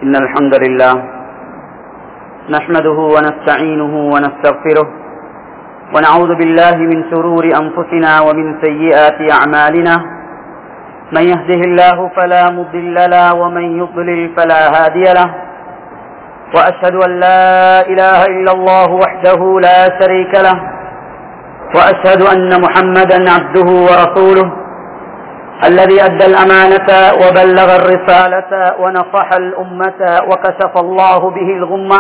إن الحمد لله نحمده ونستعينه ونستغفره ونعوذ بالله من شرور أنفسنا ومن سيئات أعمالنا من يهده الله فلا مضل له ومن يضلل فلا هادي له وأشهد أن لا إله إلا الله وحده لا شريك له وأشهد أن محمدا عبده ورسوله الذي أدى الأمانة وبلغ الرسالة ونصح الأمة وكشف الله به الغمة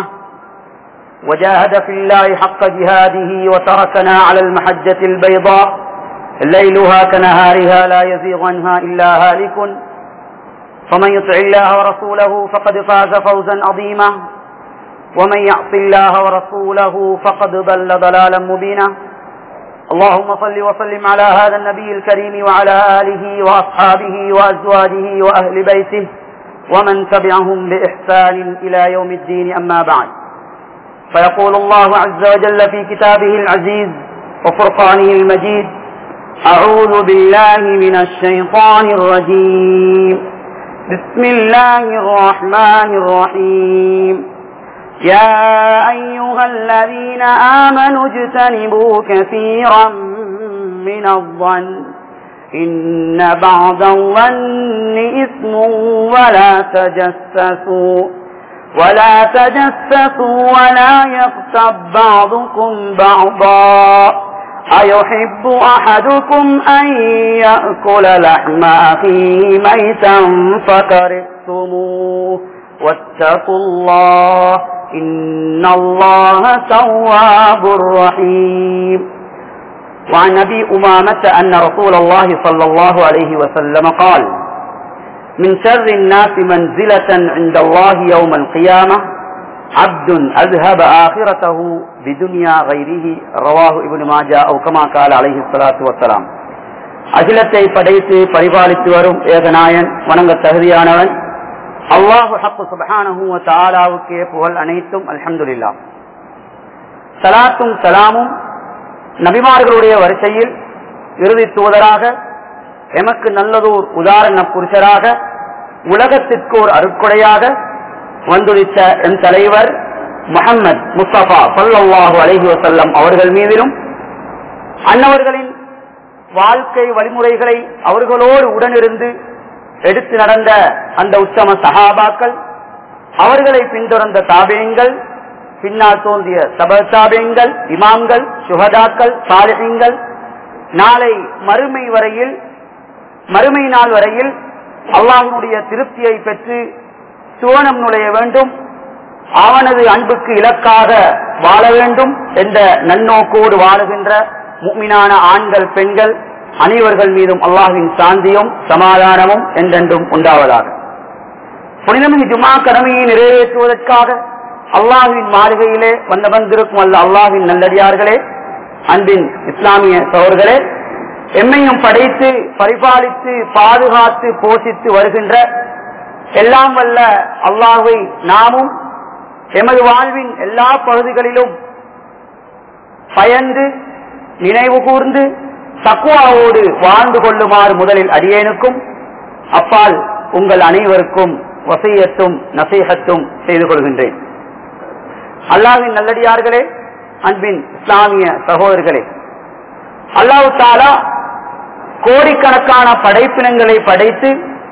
وجاهد في الله حق جهاده وتركنا على المحجة البيضاء ليلها كنهارها لا يزيغ عنها إلا هالك فمن يطع الله ورسوله فقد فاز فوزا عظيما ومن يعص الله ورسوله فقد ضل ضلالا مبينا اللهم صل وسلم على هذا النبي الكريم وعلى آله وأصحابه وأزواجه وأهل بيته ومن تبعهم بإحسان إلى يوم الدين أما بعد فيقول الله عز وجل في كتابه العزيز وفرقانه المجيد أعوذ بالله من الشيطان الرجيم بسم الله الرحمن الرحيم يا أيها الذين آمنوا اجتنبوا كثيرا من الظن إن بعض الظن إثم ولا تجسسوا ولا تجسسوا ولا يغتب بعضكم بعضا أيحب أحدكم أن يأكل لحم أخيه ميتا فكرهتموه واتقوا الله إن الله تواب رحيم وعن أبي أمامة أن رسول الله صلى الله عليه وسلم قال من شر الناس منزلة عند الله يوم القيامة عبد أذهب آخرته بدنيا غيره رواه ابن ماجه أو كما قال عليه الصلاة والسلام அகிலத்தை படைத்து பரிபாலித்து வரும் ஏகநாயன் வணங்க தகுதியானவன் அல்லாஹு ஹக்கு சுபஹானஹு தாலாவுக்கே புகழ் அனைத்தும் அல்ஹம்துலில்லா சலாத்தும் சலாமும் நபிமார்களுடைய வரிசையில் இறுதி தூதராக எமக்கு நல்லதோர் உதாரண புருஷராக உலகத்திற்கு ஒரு அருட்கொடையாக வந்துடித்த என் தலைவர் முகம்மது முஸ்தபா சல்லாஹு அலஹி வசல்லம் அவர்கள் மீதிலும் அன்னவர்களின் வாழ்க்கை வழிமுறைகளை அவர்களோடு உடனிருந்து எடுத்து நடந்த அந்த உத்தம சகாபாக்கள் அவர்களை பின்தொடர்ந்த தாபியங்கள் பின்னால் தோன்றிய சப தாபியங்கள் இமாம்கள் சுகதாக்கள் சாலிகங்கள் நாளை மறுமை வரையில் மறுமை நாள் வரையில் அல்லாஹினுடைய திருப்தியை பெற்று சுவனம் நுழைய வேண்டும் அவனது அன்புக்கு இலக்காக வாழ வேண்டும் என்ற நன்னோக்கோடு வாழுகின்ற முக்மினான ஆண்கள் பெண்கள் அனைவர்கள் மீதும் அல்லாஹின் சாந்தியும் சமாதானமும் என்றென்றும் உண்டாவதாக புனிதமிகு ஜுமா கடமையை நிறைவேற்றுவதற்காக அல்லாஹின் மாளிகையிலே வந்த வந்திருக்கும் அல்ல அல்லாஹின் நல்லடியார்களே அன்பின் இஸ்லாமிய சோர்களே எம்மையும் படைத்து பரிபாலித்து பாதுகாத்து போஷித்து வருகின்ற எல்லாம் வல்ல அல்லாஹை நாமும் எமது வாழ்வின் எல்லா பகுதிகளிலும் பயந்து நினைவு கூர்ந்து தக்குவாவோடு வாழ்ந்து கொள்ளுமாறு முதலில் அடியேனுக்கும் அப்பால் உங்கள் அனைவருக்கும் வசையத்தும் நசீகத்தும் செய்து கொள்கின்றேன் அல்லாவின் நல்லடியார்களே அன்பின் இஸ்லாமிய சகோதரர்களே அல்லாஹு தாலா கோடிக்கணக்கான படைப்பினங்களை படைத்து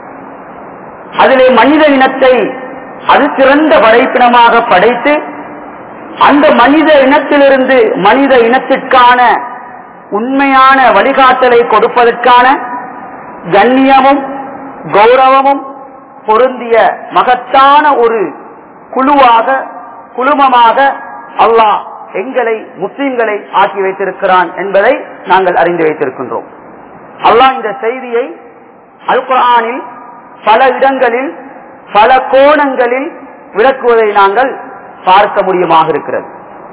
அதிலே மனித இனத்தை அது சிறந்த படைப்பினமாக படைத்து அந்த மனித இனத்திலிருந்து மனித இனத்திற்கான உண்மையான வழிகாட்டலை கொடுப்பதற்கான கண்ணியமும் கௌரவமும் பொருந்திய மகத்தான ஒரு குழுவாக குழுமமாக அல்லாஹ் எங்களை முஸ்லிம்களை ஆக்கி வைத்திருக்கிறான் என்பதை நாங்கள் அறிந்து வைத்திருக்கின்றோம் அல்லாஹ் இந்த செய்தியை அல் குரானில் பல இடங்களில் பல கோணங்களில் விளக்குவதை நாங்கள் பார்க்க முடியுமாக இருக்கிறது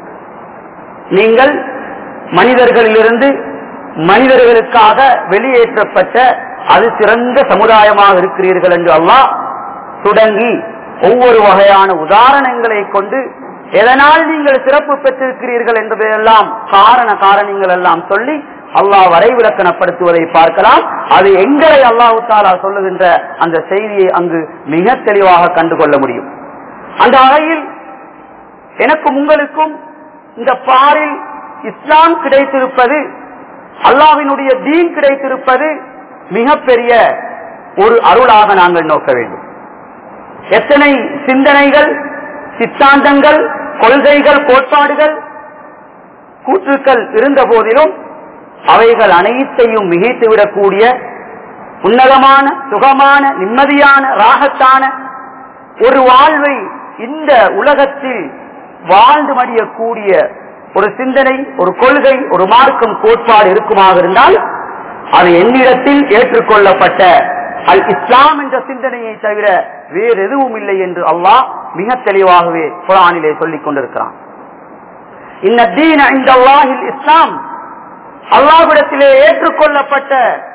நீங்கள் மனிதர்களிலிருந்து மனிதர்களுக்காக வெளியேற்றப்பட்ட அது சிறந்த சமுதாயமாக இருக்கிறீர்கள் என்று அல்லாஹ் தொடங்கி ஒவ்வொரு வகையான உதாரணங்களை கொண்டு எதனால் நீங்கள் சிறப்பு பெற்றிருக்கிறீர்கள் என்பதையெல்லாம் காரண காரணங்கள் எல்லாம் சொல்லி அல்லாஹ் வரைவிலக்கணப்படுத்துவதை பார்க்கலாம் அது எங்களை அல்லாஹு தாலா சொல்லுகின்ற அந்த செய்தியை அங்கு மிக தெளிவாக கண்டுகொள்ள முடியும் அந்த வகையில் எனக்கும் உங்களுக்கும் இந்த பாரில் இஸ்லாம் கிடைத்திருப்பது அல்லாவினுடைய தீன் கிடைத்திருப்பது மிகப்பெரிய ஒரு அருளாக நாங்கள் நோக்க வேண்டும் எத்தனை சிந்தனைகள் சித்தாந்தங்கள் கொள்கைகள் கோட்பாடுகள் கூற்றுக்கள் இருந்த போதிலும் அவைகள் அனைத்தையும் மிகைத்துவிடக்கூடிய உன்னதமான சுகமான நிம்மதியான ராகத்தான ஒரு வாழ்வை இந்த உலகத்தில் வாழ்ந்து மடியக்கூடிய ஒரு சிந்தனை ஒரு கொள்கை ஒரு மார்க்கம் கோட்பாடு இருக்குமாக இருந்தால் அது என்னிடத்தில் ஏற்றுக்கொள்ளப்பட்ட அல் இஸ்லாம் என்ற சிந்தனையை தவிர வேறு எதுவும் இல்லை என்று அல்லாஹ் மிக தெளிவாகவே குரானிலே சொல்லிக் கொண்டிருக்கிறான் இன்னதீன இந்த அல்லாஹில் இஸ்லாம் அல்லாஹ்விடத்திலே ஏற்றுக்கொள்ளப்பட்ட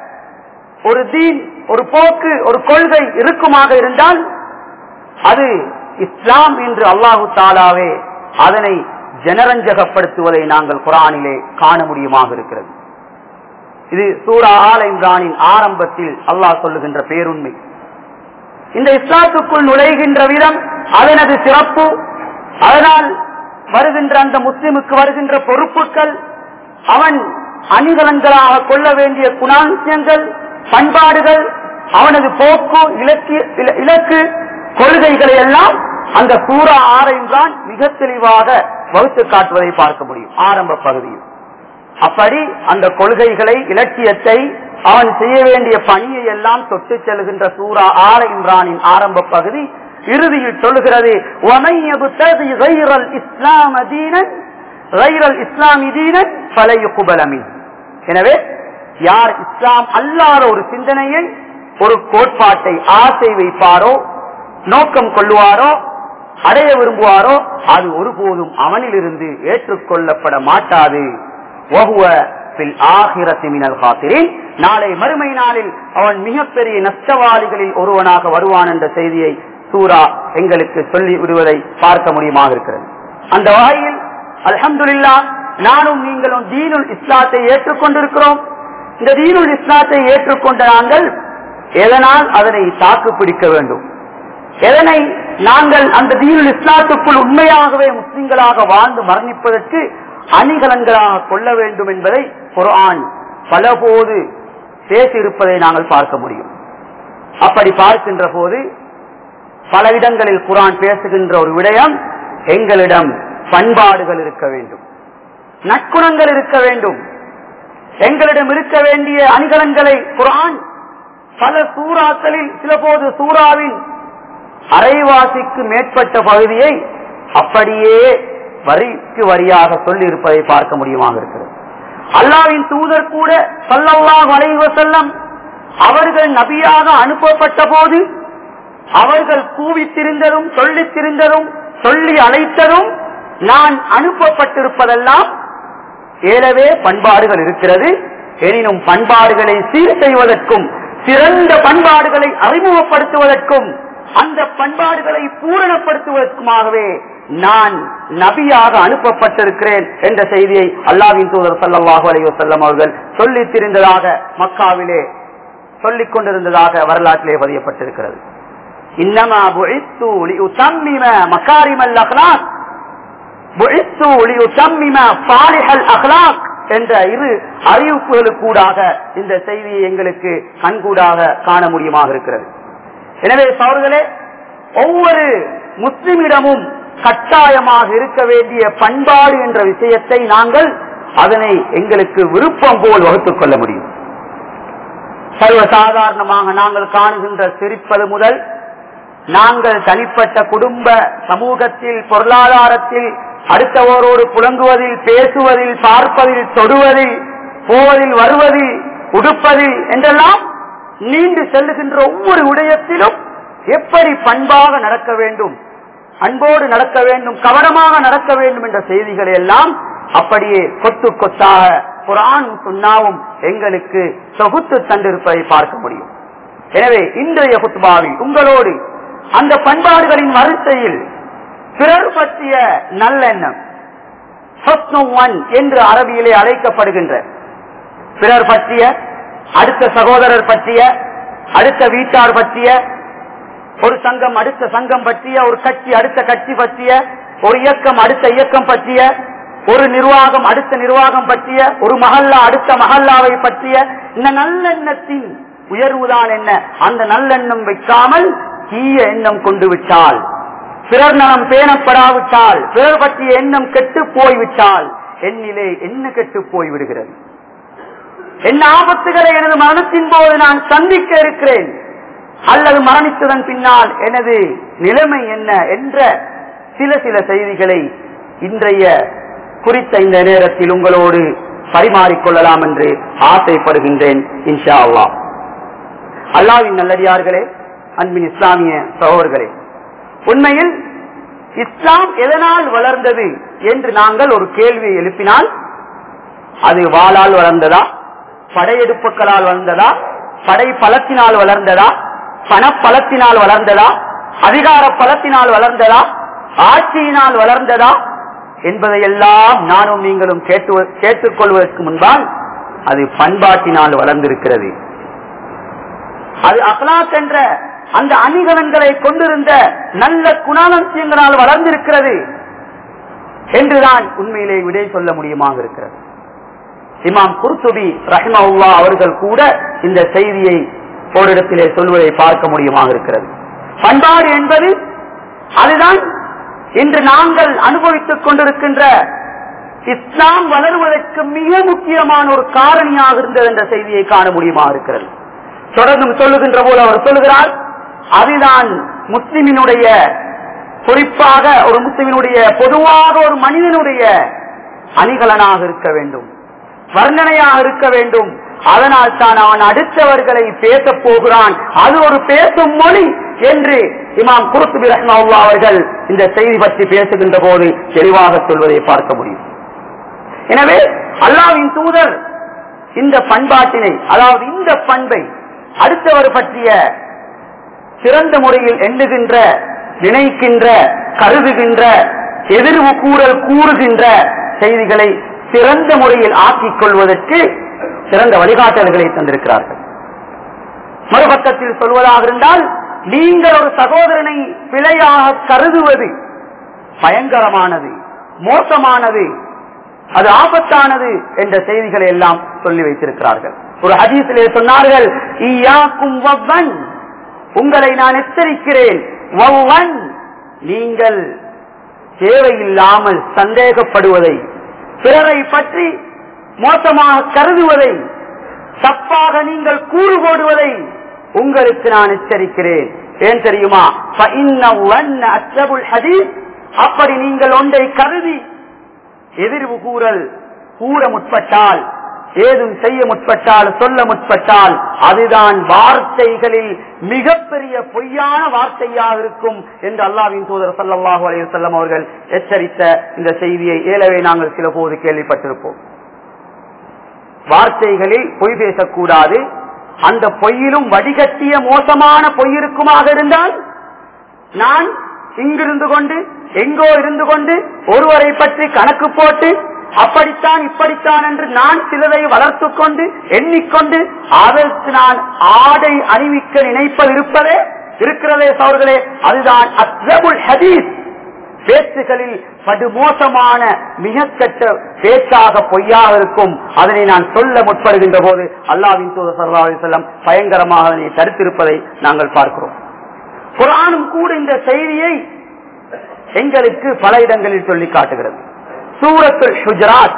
ஒரு தீன் ஒரு போக்கு ஒரு கொள்கை இருக்குமாக இருந்தால் அது இஸ்லாம் என்று அல்லாஹு தாலாவே அதனை ஜனரஞ்சகப்படுத்துவதை நாங்கள் குரானிலே காண முடியுமாக இருக்கிறது இது சூரா ஆல இம்ரானின் ஆரம்பத்தில் அல்லாஹ் சொல்லுகின்ற பேருண்மை இந்த இஸ்லாத்துக்குள் நுழைகின்ற விதம் அதனது சிறப்பு அதனால் வருகின்ற அந்த முஸ்லிமுக்கு வருகின்ற பொறுப்புகள் அவன் அணிகலன்களாக கொள்ள வேண்டிய குணாம்சங்கள் பண்பாடுகள் அவனது போக்கு இலக்கிய இல- இலக்கு கொள்கைகளை எல்லாம் அந்த சூரா ஆரையும் மிக தெளிவாக வகுத்து காட்டுவதை பார்க்க முடியும் ஆரம்ப பகுதியில் அப்படி அந்த கொள்கைகளை இலக்கியத்தை அவன் செய்ய வேண்டிய பணியை எல்லாம் தொட்டு செல்கின்ற சூரா ஆல இம்ரானின் ஆரம்ப பகுதி இறுதியில் சொல்லுகிறது "وَمَن يَبْتَغِ غَيْرَ الْإِسْلَامَ دِينًا غَيْرَ الْإِسْلَامِ دِينًا فَلَن يُقْبَلَ مِنْهُ." எனவே யார் இஸ்லாம் அல்லாத ஒரு சிந்தனையை ஒரு கோட்பாட்டை ஆசை வைப்பாரோ நோக்கம் கொள்ளுவாரோ அடைய விரும்புவாரோ அது ஒருபோதும் அவனிலிருந்து ஏற்றுக்கொள்ளப்பட மாட்டாது وَهُوَ فِي الْآخِرَةِ مِنَ الْخَاسِرِينَ. நாளை மறுமை நாளில் அவன் மிகப்பெரிய நஷ்டவாளிகளில் ஒருவனாக வருவான் என்ற செய்தியை சூரா எங்களுக்கு சொல்லி விடுவதை பார்க்க முடியுமாக இருக்கிறது அந்த வகையில் அல்ஹம்துலில்லா நானும் நீங்களும் தீனுல் இஸ்லாத்தை ஏற்றுக்கொண்டிருக்கிறோம் இந்த தீனுல் இஸ்லாத்தை ஏற்றுக்கொண்ட நாங்கள் எதனால் அதனை தாக்கு பிடிக்க வேண்டும் எதனை நாங்கள் அந்த தீனுல் இஸ்லாத்துக்குள் உண்மையாகவே முஸ்லிம்களாக வாழ்ந்து மரணிப்பதற்கு அணிகலன்களாக கொள்ள வேண்டும் என்பதை குர்ஆன் பலபோது பேசியிருப்பதை நாங்கள் பார்க்க முடியும் அப்படி பார்க்கின்ற போது பல இடங்களில் குர்ஆன் பேசுகின்ற ஒரு விடயம் எங்களிடம் பண்பாடுகள் இருக்க வேண்டும் நற்குணங்கள் இருக்க வேண்டும் எங்களிடம் இருக்க வேண்டிய அணிகலன்களை குர்ஆன் பல சூறாக்களில் சில போது சூறாவின் அரைவாசிக்கு மேற்பட்ட பகுதியை அப்படியே வரிக்கு வரியாக சொல்லி இருப்பதை பார்க்க முடியுமாக இருக்கிறது அல்லாவின் தூதர் கூட சல்லல்லாஹு அலைஹி வஸல்லம் அவர்கள் நபியாக அனுப்பப்பட்ட போது அவர்கள் கூவித்திருந்ததும் சொல்லித் திரிந்ததும் சொல்லி அழைத்ததும் நான் அனுப்பப்பட்டிருப்பதெல்லாம் ஏலவே பண்பாடுகள் இருக்கிறது எனினும் பண்பாடுகளை சீர் செய்வதற்கும் சிறந்த பண்பாடுகளை அறிமுகப்படுத்துவதற்கும் அந்த பண்பாடுகளை பூரணப்படுத்துவதற்குமாகவே நான் நபியாக அனுப்பப்பட்டிருக்கிறேன் என்ற செய்தியை அல்லாவின் தூதர் சல்லாஹூ அலைஹி வஸல்லம் அவர்கள் சொல்லித் திரிந்ததாக மக்காவிலே சொல்லிக் கொண்டிருந்ததாக வரலாற்றிலே பதியப்பட்டிருக்கிறது இன்னமா புஇத்து லியுத்தம்மிம மகாரிமல் அக்லாக் புஇத்து லியுத்தம்மிம சாலிஹல் அக்லாக் என்ற இரு அறிவிப்புகளுக்கூடாக இந்த செய்தியை எங்களுக்கு கண்கூடாக காண முடியுமாக இருக்கிறது எனவே சவர்களே ஒவ்வொரு முஸ்லிமிடமும் கட்டாயமாக இருக்க வேண்டிய பண்பாடு என்ற விஷயத்தை நாங்கள் அதனை எங்களுக்கு விருப்பம் போல் வகுத்துக் கொள்ள முடியும் சர்வசாதாரணமாக நாங்கள் காணுகின்ற சிரிப்பது முதல் நாங்கள் தனிப்பட்ட குடும்ப சமூகத்தில் பொருளாதாரத்தில் அடுத்தவரோடு புழங்குவதில் பேசுவதில் பார்ப்பதில் தொடுவதில் போவதில் வருவதில் உடுப்பதில் என்றெல்லாம் நீண்டு செல்லுகின்ற ஒவ்வொரு விடயத்திலும் எப்படி பண்பாக நடக்க வேண்டும் அன்போடு நடக்க வேண்டும் கவனமாக நடக்க வேண்டும் என்ற செய்திகளை எல்லாம் அப்படியே கொத்து கொத்தாக குரான் சுண்ணாவும் எங்களுக்கு தொகுத்து தந்திருப்பதை பார்க்க முடியும் எனவே இன்றைய குத்பாவில் உங்களோடு அந்த பண்பாடுகளின் வரிசையில் பிறர் பற்றிய நல்லெண்ணம் ஹஸ்னுவன் என்று அரபியிலே அழைக்கப்படுகின்ற பிறர் பற்றிய அடுத்த சகோதரர் பற்றிய அடுத்த வீட்டார் பற்றிய ஒரு சங்கம் அடுத்த சங்கம் பற்றிய ஒரு கட்சி அடுத்த கட்சி பற்றிய ஒரு இயக்கம் அடுத்த இயக்கம் பற்றிய ஒரு நிர்வாகம் அடுத்த நிர்வாகம் பற்றிய ஒரு மஹல்லா அடுத்த மஹல்லாவை பற்றிய இந்த நல்லெண்ணத்தின் உயர்வுதான் என்ன அந்த நல்லெண்ணம் வைக்காமல் தீய எண்ணம் கொண்டு விட்டால் பிறர் நலம் பேணப்படாவிட்டால் பிறர் பற்றிய எண்ணம் கெட்டு போய்விட்டால் என்னிலே என்ன கெட்டு போய்விடுகிறது என்ன ஆபத்துகளை எனது மரணத்தின் போது நான் சந்திக்க இருக்கிறேன் அல்லது மரணித்ததன் பின்னால் எனது நிலைமை என்ன என்ற சில சில செய்திகளை இன்றைய குறித்த இந்த நேரத்தில் உங்களோடு பரிமாறிக்கொள்ளலாம் என்று ஆசைப்படுகின்றேன் இன்ஷா அல்லா அல்லாவின் நல்லடியார்களே அன்பின் இஸ்லாமிய சகோதர்களே உண்மையில் இஸ்லாம் எதனால் வளர்ந்தது என்று நாங்கள் ஒரு கேள்வியை எழுப்பினால் அது வாளால் வளர்ந்ததா படையெடுப்புகளால் வளர்ந்ததா படை பலத்தினால் வளர்ந்ததா பணப்பலத்தினால் வளர்ந்ததா அதிகார பலத்தினால் வளர்ந்ததா ஆட்சியினால் வளர்ந்ததா என்பதையெல்லாம் நானும் நீங்களும் கேட்டு கேட்டுக்கொள்வதற்கு முன்பால் அது பண்பாட்டினால் வளர்ந்திருக்கிறது அது அக்லாக் என்ற அந்த அணிகலன்களை கொண்டிருந்த நல்ல குணாலட்சியங்களால் வளர்ந்திருக்கிறது என்றுதான் உண்மையிலே விடை சொல்ல முடியுமாக இருக்கிறது இமாம் குர்துபி ரஹ்மவுல்லா அவர்கள் கூட இந்த செய்தியை ஓரிடத்திலே சொல்வதை பார்க்க முடியுமாக இருக்கிறது பண்பாடு என்பது அதுதான் இன்று நாங்கள் அனுபவித்துக் கொண்டிருக்கின்ற இஸ்லாம் வளருவதற்கு மிக முக்கியமான ஒரு காரணியாக இருந்தது என்ற செய்தியை காண முடியுமாக இருக்கிறது தொடர்ந்து சொல்லுகின்ற போது அவர் சொல்லுகிறார் அதுதான் முஸ்லிமினுடைய குறிப்பாக ஒரு முஸ்லிமினுடைய பொதுவாக ஒரு மனிதனுடைய அணிகலனாக இருக்க வேண்டும் வர்ணனையாக இருக்க வேண்டும் அதனால் தான் அவன் அடுத்தவர்களை பேச போகிறான் அது ஒரு பேசும் மொழி என்று இமாம் குருத்துபி ரஹ்மாவுல்லா அவர்கள் இந்த செய்தி பற்றி பேசுகின்ற போது தெளிவாக சொல்வதை பார்க்க முடியும் எனவே அல்லாவின் தூதர் இந்த பண்பாட்டினை அதாவது இந்த பண்பை அடுத்தவர் பற்றிய சிறந்த முறையில் எண்ணுகின்ற நினைக்கின்ற கருதுகின்ற எதிர்வு கூறல் கூறுகின்ற செய்திகளை சிறந்த முறையில் ஆக்கிக் கொள்வதற்கு சிறந்த வழிகாட்டல்களை தந்திருக்கிறார்கள் மறுபக்கத்தில் சொல்வதாக இருந்தால் நீங்கள் ஒரு சகோதரனை பிழையாக கருதுவது பயங்கரமானது மோசமானது அது ஆபத்தானது என்ற செய்திகளை எல்லாம் சொல்லி வைத்திருக்கிறார்கள் ஒரு ஹதீசிலே சொன்னார்கள் ஈயாக்கும் வவ்வன் உங்களை நான் எச்சரிக்கிறேன் வவ்வன் நீங்கள் தேவையில்லாமல் சந்தேகப்படுவதை பிறரை பற்றி மோசமாக கருதுவதை தப்பாக நீங்கள் கூறு போடுவதை உங்களுக்கு நான் எச்சரிக்கிறேன் ஏன் தெரியுமா அப்படி நீங்கள் ஒன்றை கருதி எதிர்வு கூறல் கூற முற்பட்டால் ஏதும் செய்ய முற்பட்டால் சொல்ல முற்பட்டால் அதுதான் வார்த்தைகளில் மிகப்பெரிய பொய்யான வார்த்தையாக இருக்கும் என்று அல்லாவின் தூதர் சல்லாஹூ அலைய செல்லம் அவர்கள் எச்சரித்த இந்த செய்தியை ஏலவே நாங்கள் சில போது கேள்விப்பட்டிருப்போம் வார்த்தைகளில் பொய் பேசக்கூடாது அந்த பொய்யிலும் வடிகட்டிய மோசமான பொய் இருக்குமாக இருந்தால் நான் இங்கிருந்து கொண்டு எங்கோ இருந்து கொண்டு ஒருவரை பற்றி கணக்கு போட்டு அப்படித்தான் இப்படித்தான் என்று நான் சிலரை வளர்த்து கொண்டு எண்ணிக்கொண்டு அதற்கு நான் ஆடை அணிவிக்க நினைப்பது இருப்பதே இருக்கிறதே சவர்களே அதுதான் அஸ்ரபுல் ஹதீஸ் பேச்சுகளில் படுமோசமான மிக கெட்ட பேச்சாக பொய்யாக இருக்கும் அதனை நான் சொல்ல முற்படுகின்ற போது அல்லாவின் தூத சல்லா செல்லம் பயங்கரமாக அதனை தடுத்திருப்பதை நாங்கள் பார்க்கிறோம் குரானும் கூட இந்த செய்தியை எங்களுக்கு பல இடங்களில் சொல்லி காட்டுகிறது சூரத்துல் ஹுஜராத்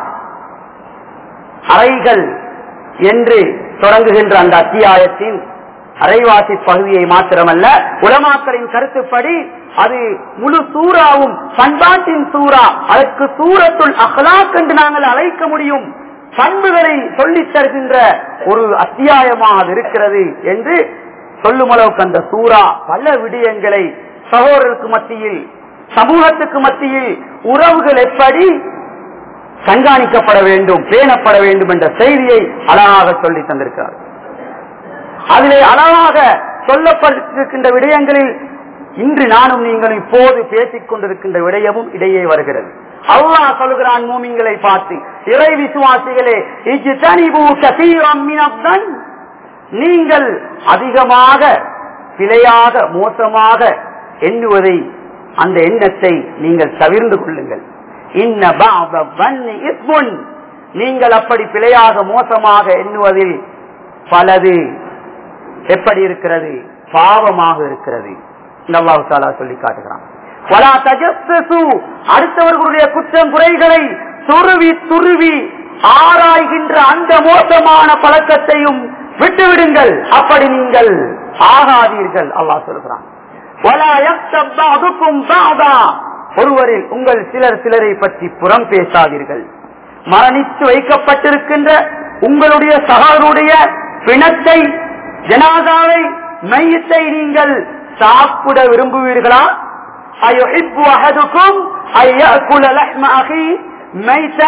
அறைகள் என்று தொடங்குகின்ற அந்த அத்தியாயத்தின் அரைவாசி பகுதியை மாத்திரமல்ல உலமாக்களின் கருத்துப்படி அது முழு சூறாவும் பண்பாட்டின் சூறா அதற்கு சூரத்துள் அஹ்லாக் என்று நாங்கள் அழைக்க முடியும் பண்புகளை சொல்லித் தருகின்ற ஒரு அத்தியாயமாக அது இருக்கிறது என்று சொல்லும் அளவுக்கு அந்த சூறா பல விடயங்களை சகோதரருக்கு மத்தியில் சமூகத்துக்கு மத்தியில் உறவுகள் எப்படி கண்காணிக்கப்பட வேண்டும் பேணப்பட வேண்டும் என்ற செய்தியை அழகாக சொல்லி தந்திருக்கிறார் அதிலே அழகாக சொல்லப்பட்டிருக்கின்ற விடயங்களில் இன்று நானும் நீங்கள் இப்போது பேசிக் கொண்டிருக்கின்ற விடயமும் இடையே வருகிறது அல்லாஹ் சொல்கிறான் மூமிங்களை பார்த்து இறை விசுவாசிகளே இஜ்தனிபு கஸீரம் மினத்தன் நீங்கள் அதிகமாக பிழையாக மோசமாக எண்ணுவதை அந்த எண்ணத்தை நீங்கள் தவிர்ந்து கொள்ளுங்கள் இன்ன பஅத வன்னி இஸ்முன். நீங்கள் அப்படி பிழையாக மோசமாக எண்ணுவதில் பலது எப்படி இருக்கிறது பாவமாக இருக்கிறது இந்த அல்லாஹ் தாலா சொல்லி காட்டுகிறான் வலா தஜஸ்ஸசு. அடுத்தவர்களுடைய குற்றம் குறைகளை துருவி துருவி ஆராய்கின்ற அந்த மோசமான பழக்கத்தையும் விட்டுவிடுங்கள் அப்படி நீங்கள் ஆகாதீர்கள் அல்லாஹ் சொல்கிறான் வலா யக்தப் பஅதுக்கும் பஅதா. ஒருவரில் உங்கள் சிலர் சிலரை பற்றி புறம் பேசாதீர்கள் மரணித்து வைக்கப்பட்டிருக்கின்ற உங்களுடைய சகாருடைய பிணத்தை ஜனாதாவை மையத்தை நீங்கள் சாப்பிட விரும்புவீர்களா أيحب أحدكم أن يأكل لحم أخيه ميتا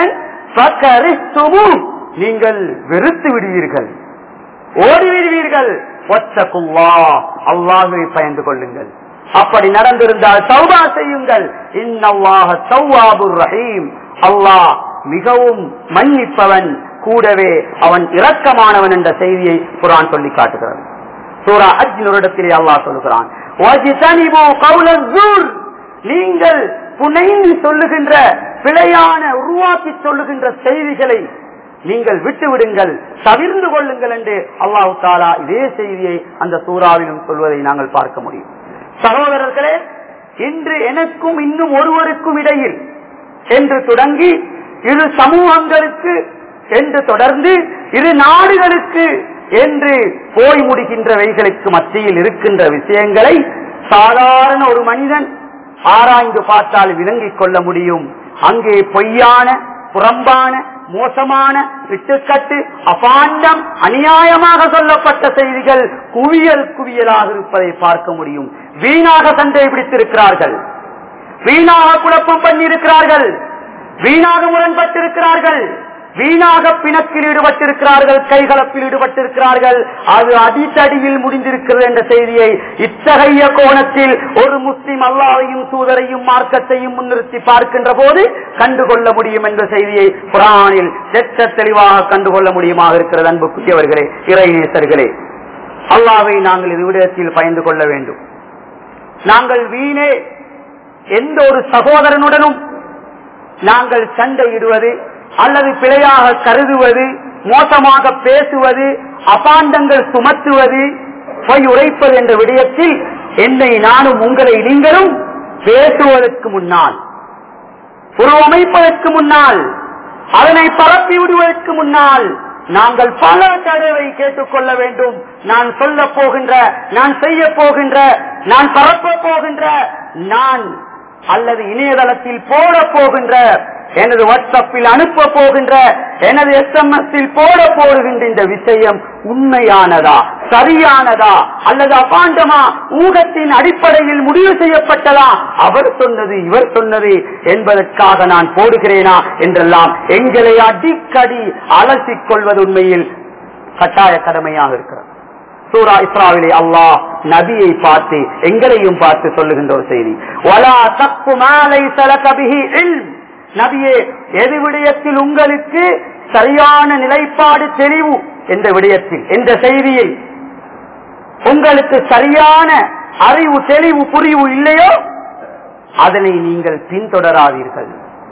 فكرهتموه நீங்கள் வெறுத்து விடுவீர்கள் ஓடி விடுவீர்கள் ஒத்தகுல்லா அல்லாஹை பயந்து கொள்ளுங்கள் அப்படி நடந்திருந்தால் சௌபா செய்யுங்கள் இன்னல்லாஹ தவ்வாபுர் ரஹீம் அல்லாஹ் மிகவும் மன்னிப்பவன் கூடவே அவன் இரக்கமானவன் என்ற செய்தியை குரான் சொல்லி காட்டுகிறது சூரா அஜ் இடத்திலே அல்லாஹ் சொல்லுகிறான் "வஜ்தனிபு கௌல ஸூர்." நீங்கள் புனைந்து சொல்லுகின்ற பிழையான உருவாக்கி சொல்லுகின்ற செய்திகளை நீங்கள் விட்டு விடுங்கள் தவிர்ந்து கொள்ளுங்கள் என்று அல்லாஹு தாலா இதே செய்தியை அந்த சூறாவிலும் சொல்வதை நாங்கள் பார்க்க முடியும் சகோதரர்களே இன்று எனக்கும் இன்னும் ஒருவருக்கும் இடையில் என்று தொடங்கி இரு சமூகங்களுக்கு என்று தொடர்ந்து இரு நாடுகளுக்கு என்று போய் முடிகின்றவைகளுக்கு மத்தியில் இருக்கின்ற விஷயங்களை சாதாரண ஒரு மனிதன் ஆராய்ந்து பார்த்தால் விளங்கிக் கொள்ள முடியும் அங்கே பொய்யான புறம்பான மோசமான விட்டுக்கட்டு அபாண்டம் அநியாயமாக சொல்லப்பட்ட செய்திகள் குவியல் குவியலாக இருப்பதை பார்க்க முடியும் வீணாக சண்டை பிடித்திருக்கிறார்கள் வீணாக குழப்பம் பண்ணியிருக்கிறார்கள் வீணாக முரண்பட்டிருக்கிறார்கள் வீணாக பிணக்கில் ஈடுபட்டிருக்கிறார்கள் கைகலப்பில் ஈடுபட்டிருக்கிறார்கள் அது அடித்தடியில் முடிந்திருக்கிறது என்ற செய்தியை இத்தகைய கோணத்தில் ஒரு முஸ்லிம் அல்லாவையும் தூதரையும் மார்க்கத்தையும் முன்னிறுத்தி பார்க்கின்ற போது கண்டுகொள்ள முடியும் என்ற செய்தியை குரானில் செட்ட தெளிவாக கண்டுகொள்ள முடியுமாக இருக்கிறது அன்புக்குரியவர்களே இறைநேசர்களே அல்லாவை நாங்கள் இது விடத்தில் பயந்து கொள்ள வேண்டும் நாங்கள் வீணே எந்த ஒரு சகோதரனுடனும் நாங்கள் சண்டையிடுவது அல்லது பிழையாக கருதுவது மோசமாக பேசுவது அபாண்டங்கள் சுமத்துவது பொய் உரைப்பது என்ற விடயத்தில் என்னை நானும் உங்களை நீங்களும் பேசுவதற்கு முன்னால் உருவமைப்பதற்கு முன்னால் அதனை பரப்பி விடுவதற்கு முன்னால் நாங்கள் பல தடவை கேட்டுக்கொள்ள வேண்டும் நான் சொல்ல போகின்ற நான் செய்ய போகின்ற நான் பரப்ப போகின்ற நான் அல்லது இணையதளத்தில் போட போகின்ற எனது வாட்ஸ்அப்பில் அனுப்ப போகின்ற எனது எஸ்எம்எஸ் போட போடுகின்ற இந்த விஷயம் உண்மையானதா சரியானதா அல்லது அபாண்டமா ஊகத்தின் அடிப்படையில் முடிவு செய்யப்பட்டதா அவர் சொன்னது இவர் சொன்னது என்பதற்காக நான் போடுகிறேனா என்றெல்லாம் எங்களை அடிக்கடி அலசிக் கொள்வது உண்மையில் கட்டாய கடமையாக இருக்கிறது சூரா இஸ்ராவிலே அல்லாஹ் நபியை பார்த்து எங்களையும் பார்த்து சொல்லுகின்ற ஒரு செய்தி வலா தப்பு மாலை சலகபிஹி இல்ம் நபியே எது விடயத்தில் உங்களுக்கு சரியான நிலைப்பாடு தெளிவு எந்த விடயத்தில் எந்த செய்தியில் உங்களுக்கு சரியான அறிவு தெளிவு புரிவு இல்லையோ அதனை நீங்கள் பின்தொடராதீர்கள்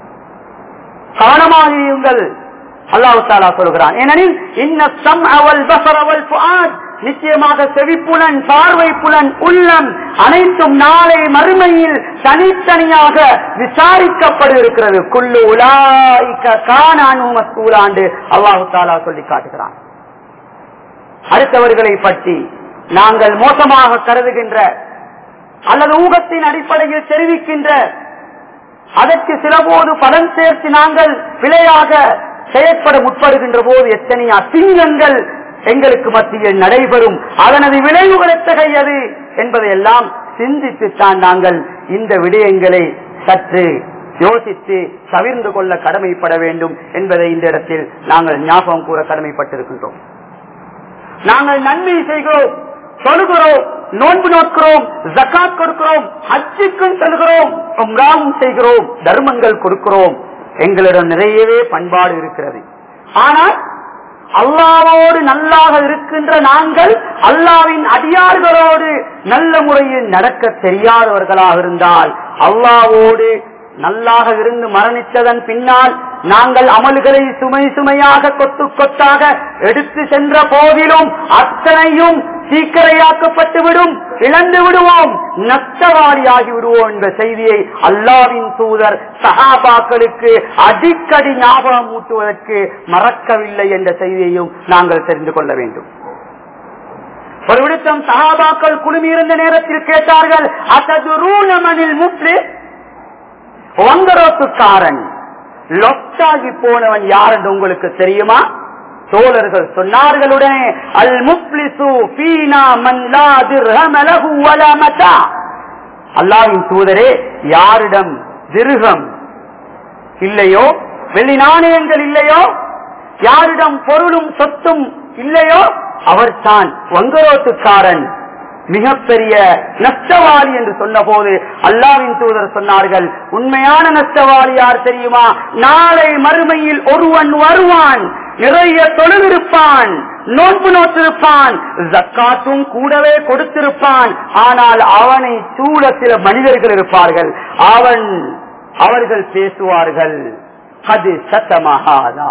கவனமாக இருங்கள் அல்லாஹு தாலா சொல்கிறான் ஏனெனில் இன்ன சம் அவல் பசர் அவல் நிச்சயமாக செவிப்புலன் பார்வை புலன் உள்ளம் அனைத்தும் நாளை மறுமையில் தனித்தனியாக விசாரிக்கப்பட இருக்கிறது குள்ளு உலாய்க்க காணானு மசூலாண்டு அல்லாஹு தாலா சொல்லி காட்டுகிறான் அடுத்தவர்களை பற்றி நாங்கள் மோசமாக கருதுகின்ற அல்லது ஊகத்தின் அடிப்படையில் தெரிவிக்கின்ற அதற்கு சிலபோது பலன் சேர்த்து நாங்கள் பிழையாக செயற்பட முற்படுகின்ற போது எத்தனை அசிங்கங்கள் எங்களுக்கு மத்தியில் நடைபெறும் அதனது விளைவுகள் எத்தகையது என்பதையெல்லாம் சிந்தித்துத்தான் நாங்கள் இந்த விடயங்களை சற்று யோசித்து தவிர்ந்து கொள்ள கடமைப்பட வேண்டும் என்பதை இந்த இடத்தில் நாங்கள் ஞாபகம் கூற கடமைப்பட்டிருக்கின்றோம் நாங்கள் நன்மை செய்கிறோம் தொழுகிறோம் நோன்பு நோக்கிறோம் ஜக்காத் கொடுக்கிறோம் அச்சுக்கும் செல்கிறோம் உம்ராவும் செய்கிறோம் தர்மங்கள் கொடுக்கிறோம் எங்களிடம் நிறையவே பண்பாடு இருக்கிறது ஆனால் அல்லாவோடு நல்லாக இருக்கின்ற நாங்கள் அல்லாவின் அடியார்களோடு நல்ல முறையில் நடக்க தெரியாதவர்களாக இருந்தால் அல்லாவோடு நல்லாக இருந்து மரணித்ததன் பின்னால் நாங்கள் அமல்களை சுமை சுமையாக கொத்து கொத்தாக எடுத்து சென்ற போதிலும் அத்தனையும் சீக்கிரையாக்கப்பட்டுவிடும் இழந்து விடுவோம் நஷ்டவாளியாகி விடுவோம் என்ற செய்தியை அல்லாவின் தூதர் சகாபாக்களுக்கு அடிக்கடி ஞாபகம் ஊட்டுவதற்கு மறக்கவில்லை என்ற செய்தியையும் நாங்கள் தெரிந்து கொள்ள வேண்டும் ஒரு விடுத்தம் சகாபாக்கள் குழுமியிருந்த நேரத்தில் கேட்டார்கள் அசதுரூனமனில் முற்று வங்கரோத்துக்காரன் லொட்டாகி போனவன் யார் என்று உங்களுக்கு தெரியுமா தோழர்கள் சொன்னார்களுடனே அல் முப்ளிசு பீனா மன் லா திர்ஹம லஹு வலா மதா அல்லாஹ்வின் தூதரே யாரிடம் திருகம் இல்லையோ வெள்ளி நாணயங்கள் இல்லையோ யாரிடம் பொருளும் சொத்தும் இல்லையோ அவர்தான் வங்கரோத்துக்காரன் மிகப்பெரிய நஷ்டவாளி என்று சொன்ன போது அல்லாவின் தூதர் சொன்னார்கள் உண்மையான நஷ்டவாளி யார் தெரியுமா நாளை மறுமையில் ஒருவன் வருவான் நிறைய தொழுதிருப்பான் நோன்பு நோற்றிருப்பான் ஜக்காத்தும் கூடவே கொடுத்திருப்பான் ஆனால் அவனை சூழ சில மனிதர்கள் இருப்பார்கள் அவன் அவர்கள் பேசுவார்கள் அது சத்தமாகாதா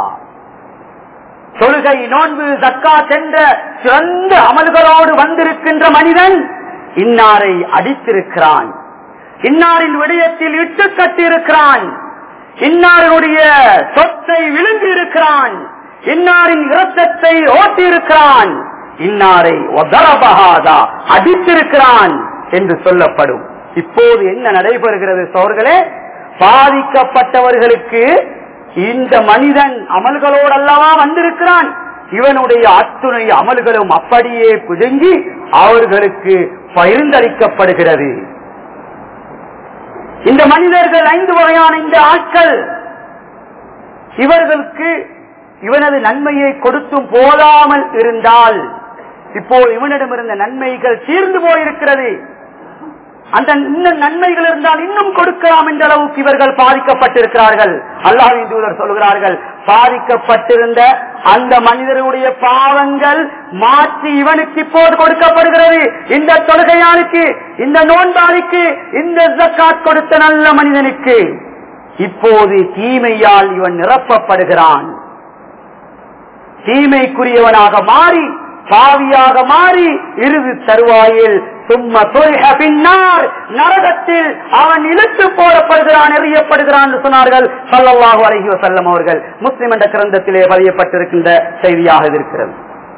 தொழுகை நோன்பு தக்கா சென்ற சிறந்த அமல்களோடு வந்திருக்கின்ற மனிதன் இன்னாரை அடித்திருக்கிறான் இன்னாரின் விடயத்தில் இட்டு கட்டியிருக்கிறான் இன்னாருடைய சொத்தை விழுங்கி இருக்கிறான் இன்னாரின் இரத்தத்தை ஓட்டியிருக்கிறான் இன்னாரை ஒதரபகாதா அடித்திருக்கிறான் என்று சொல்லப்படும் இப்போது என்ன நடைபெறுகிறது சோர்களே பாதிக்கப்பட்டவர்களுக்கு இந்த மனிதன் அமல்களோடு அல்லவா வந்திருக்கிறான் இவனுடைய அத்துணை அமல்களும் அப்படியே பிடுங்கி அவர்களுக்கு பகிர்ந்தளிக்கப்படுகிறது இந்த மனிதர்கள் ஐந்து வகையான இந்த ஆட்கள் இவர்களுக்கு இவனது நன்மையை கொடுத்தும் போதாமல் இருந்தால் இப்போ இவனிடமிருந்த நன்மைகள் தீர்ந்து போயிருக்கிறது அந்த இன்னும் நன்மைகள் இருந்தால் இன்னும் கொடுக்கலாம் என்ற அளவுக்கு இவர்கள் பாதிக்கப்பட்டிருக்கிறார்கள் அல்லாஹின் தூதர் சொல்கிறார்கள் பாதிக்கப்பட்டிருந்த அந்த மனிதருடைய பாவங்கள் மாற்றி இவனுக்கு இப்போது கொடுக்கப்படுகிறது இந்த தொழுகையானுக்கு இந்த நோன்பாளிக்கு இந்த ஜக்காத் கொடுத்த நல்ல மனிதனுக்கு இப்போது தீமையால் இவன் நிரப்பப்படுகிறான் தீமைக்குரியவனாக மாறி பாவியாக மாறி இறுதி தருவாயில் சும்மா தொழிக பின்னார் நரகத்தில் அவன் இழுத்து போடப்படுகிறான் எறியப்படுகிறான் என்று சொன்னார்கள் சல்லல்லாஹு அலைஹி வஸல்லம் அவர்கள் முஸ்லிம் என்ற கிரந்தத்திலே பதியப்பட்டிருக்கின்ற செய்தியாக இது இருக்கிறது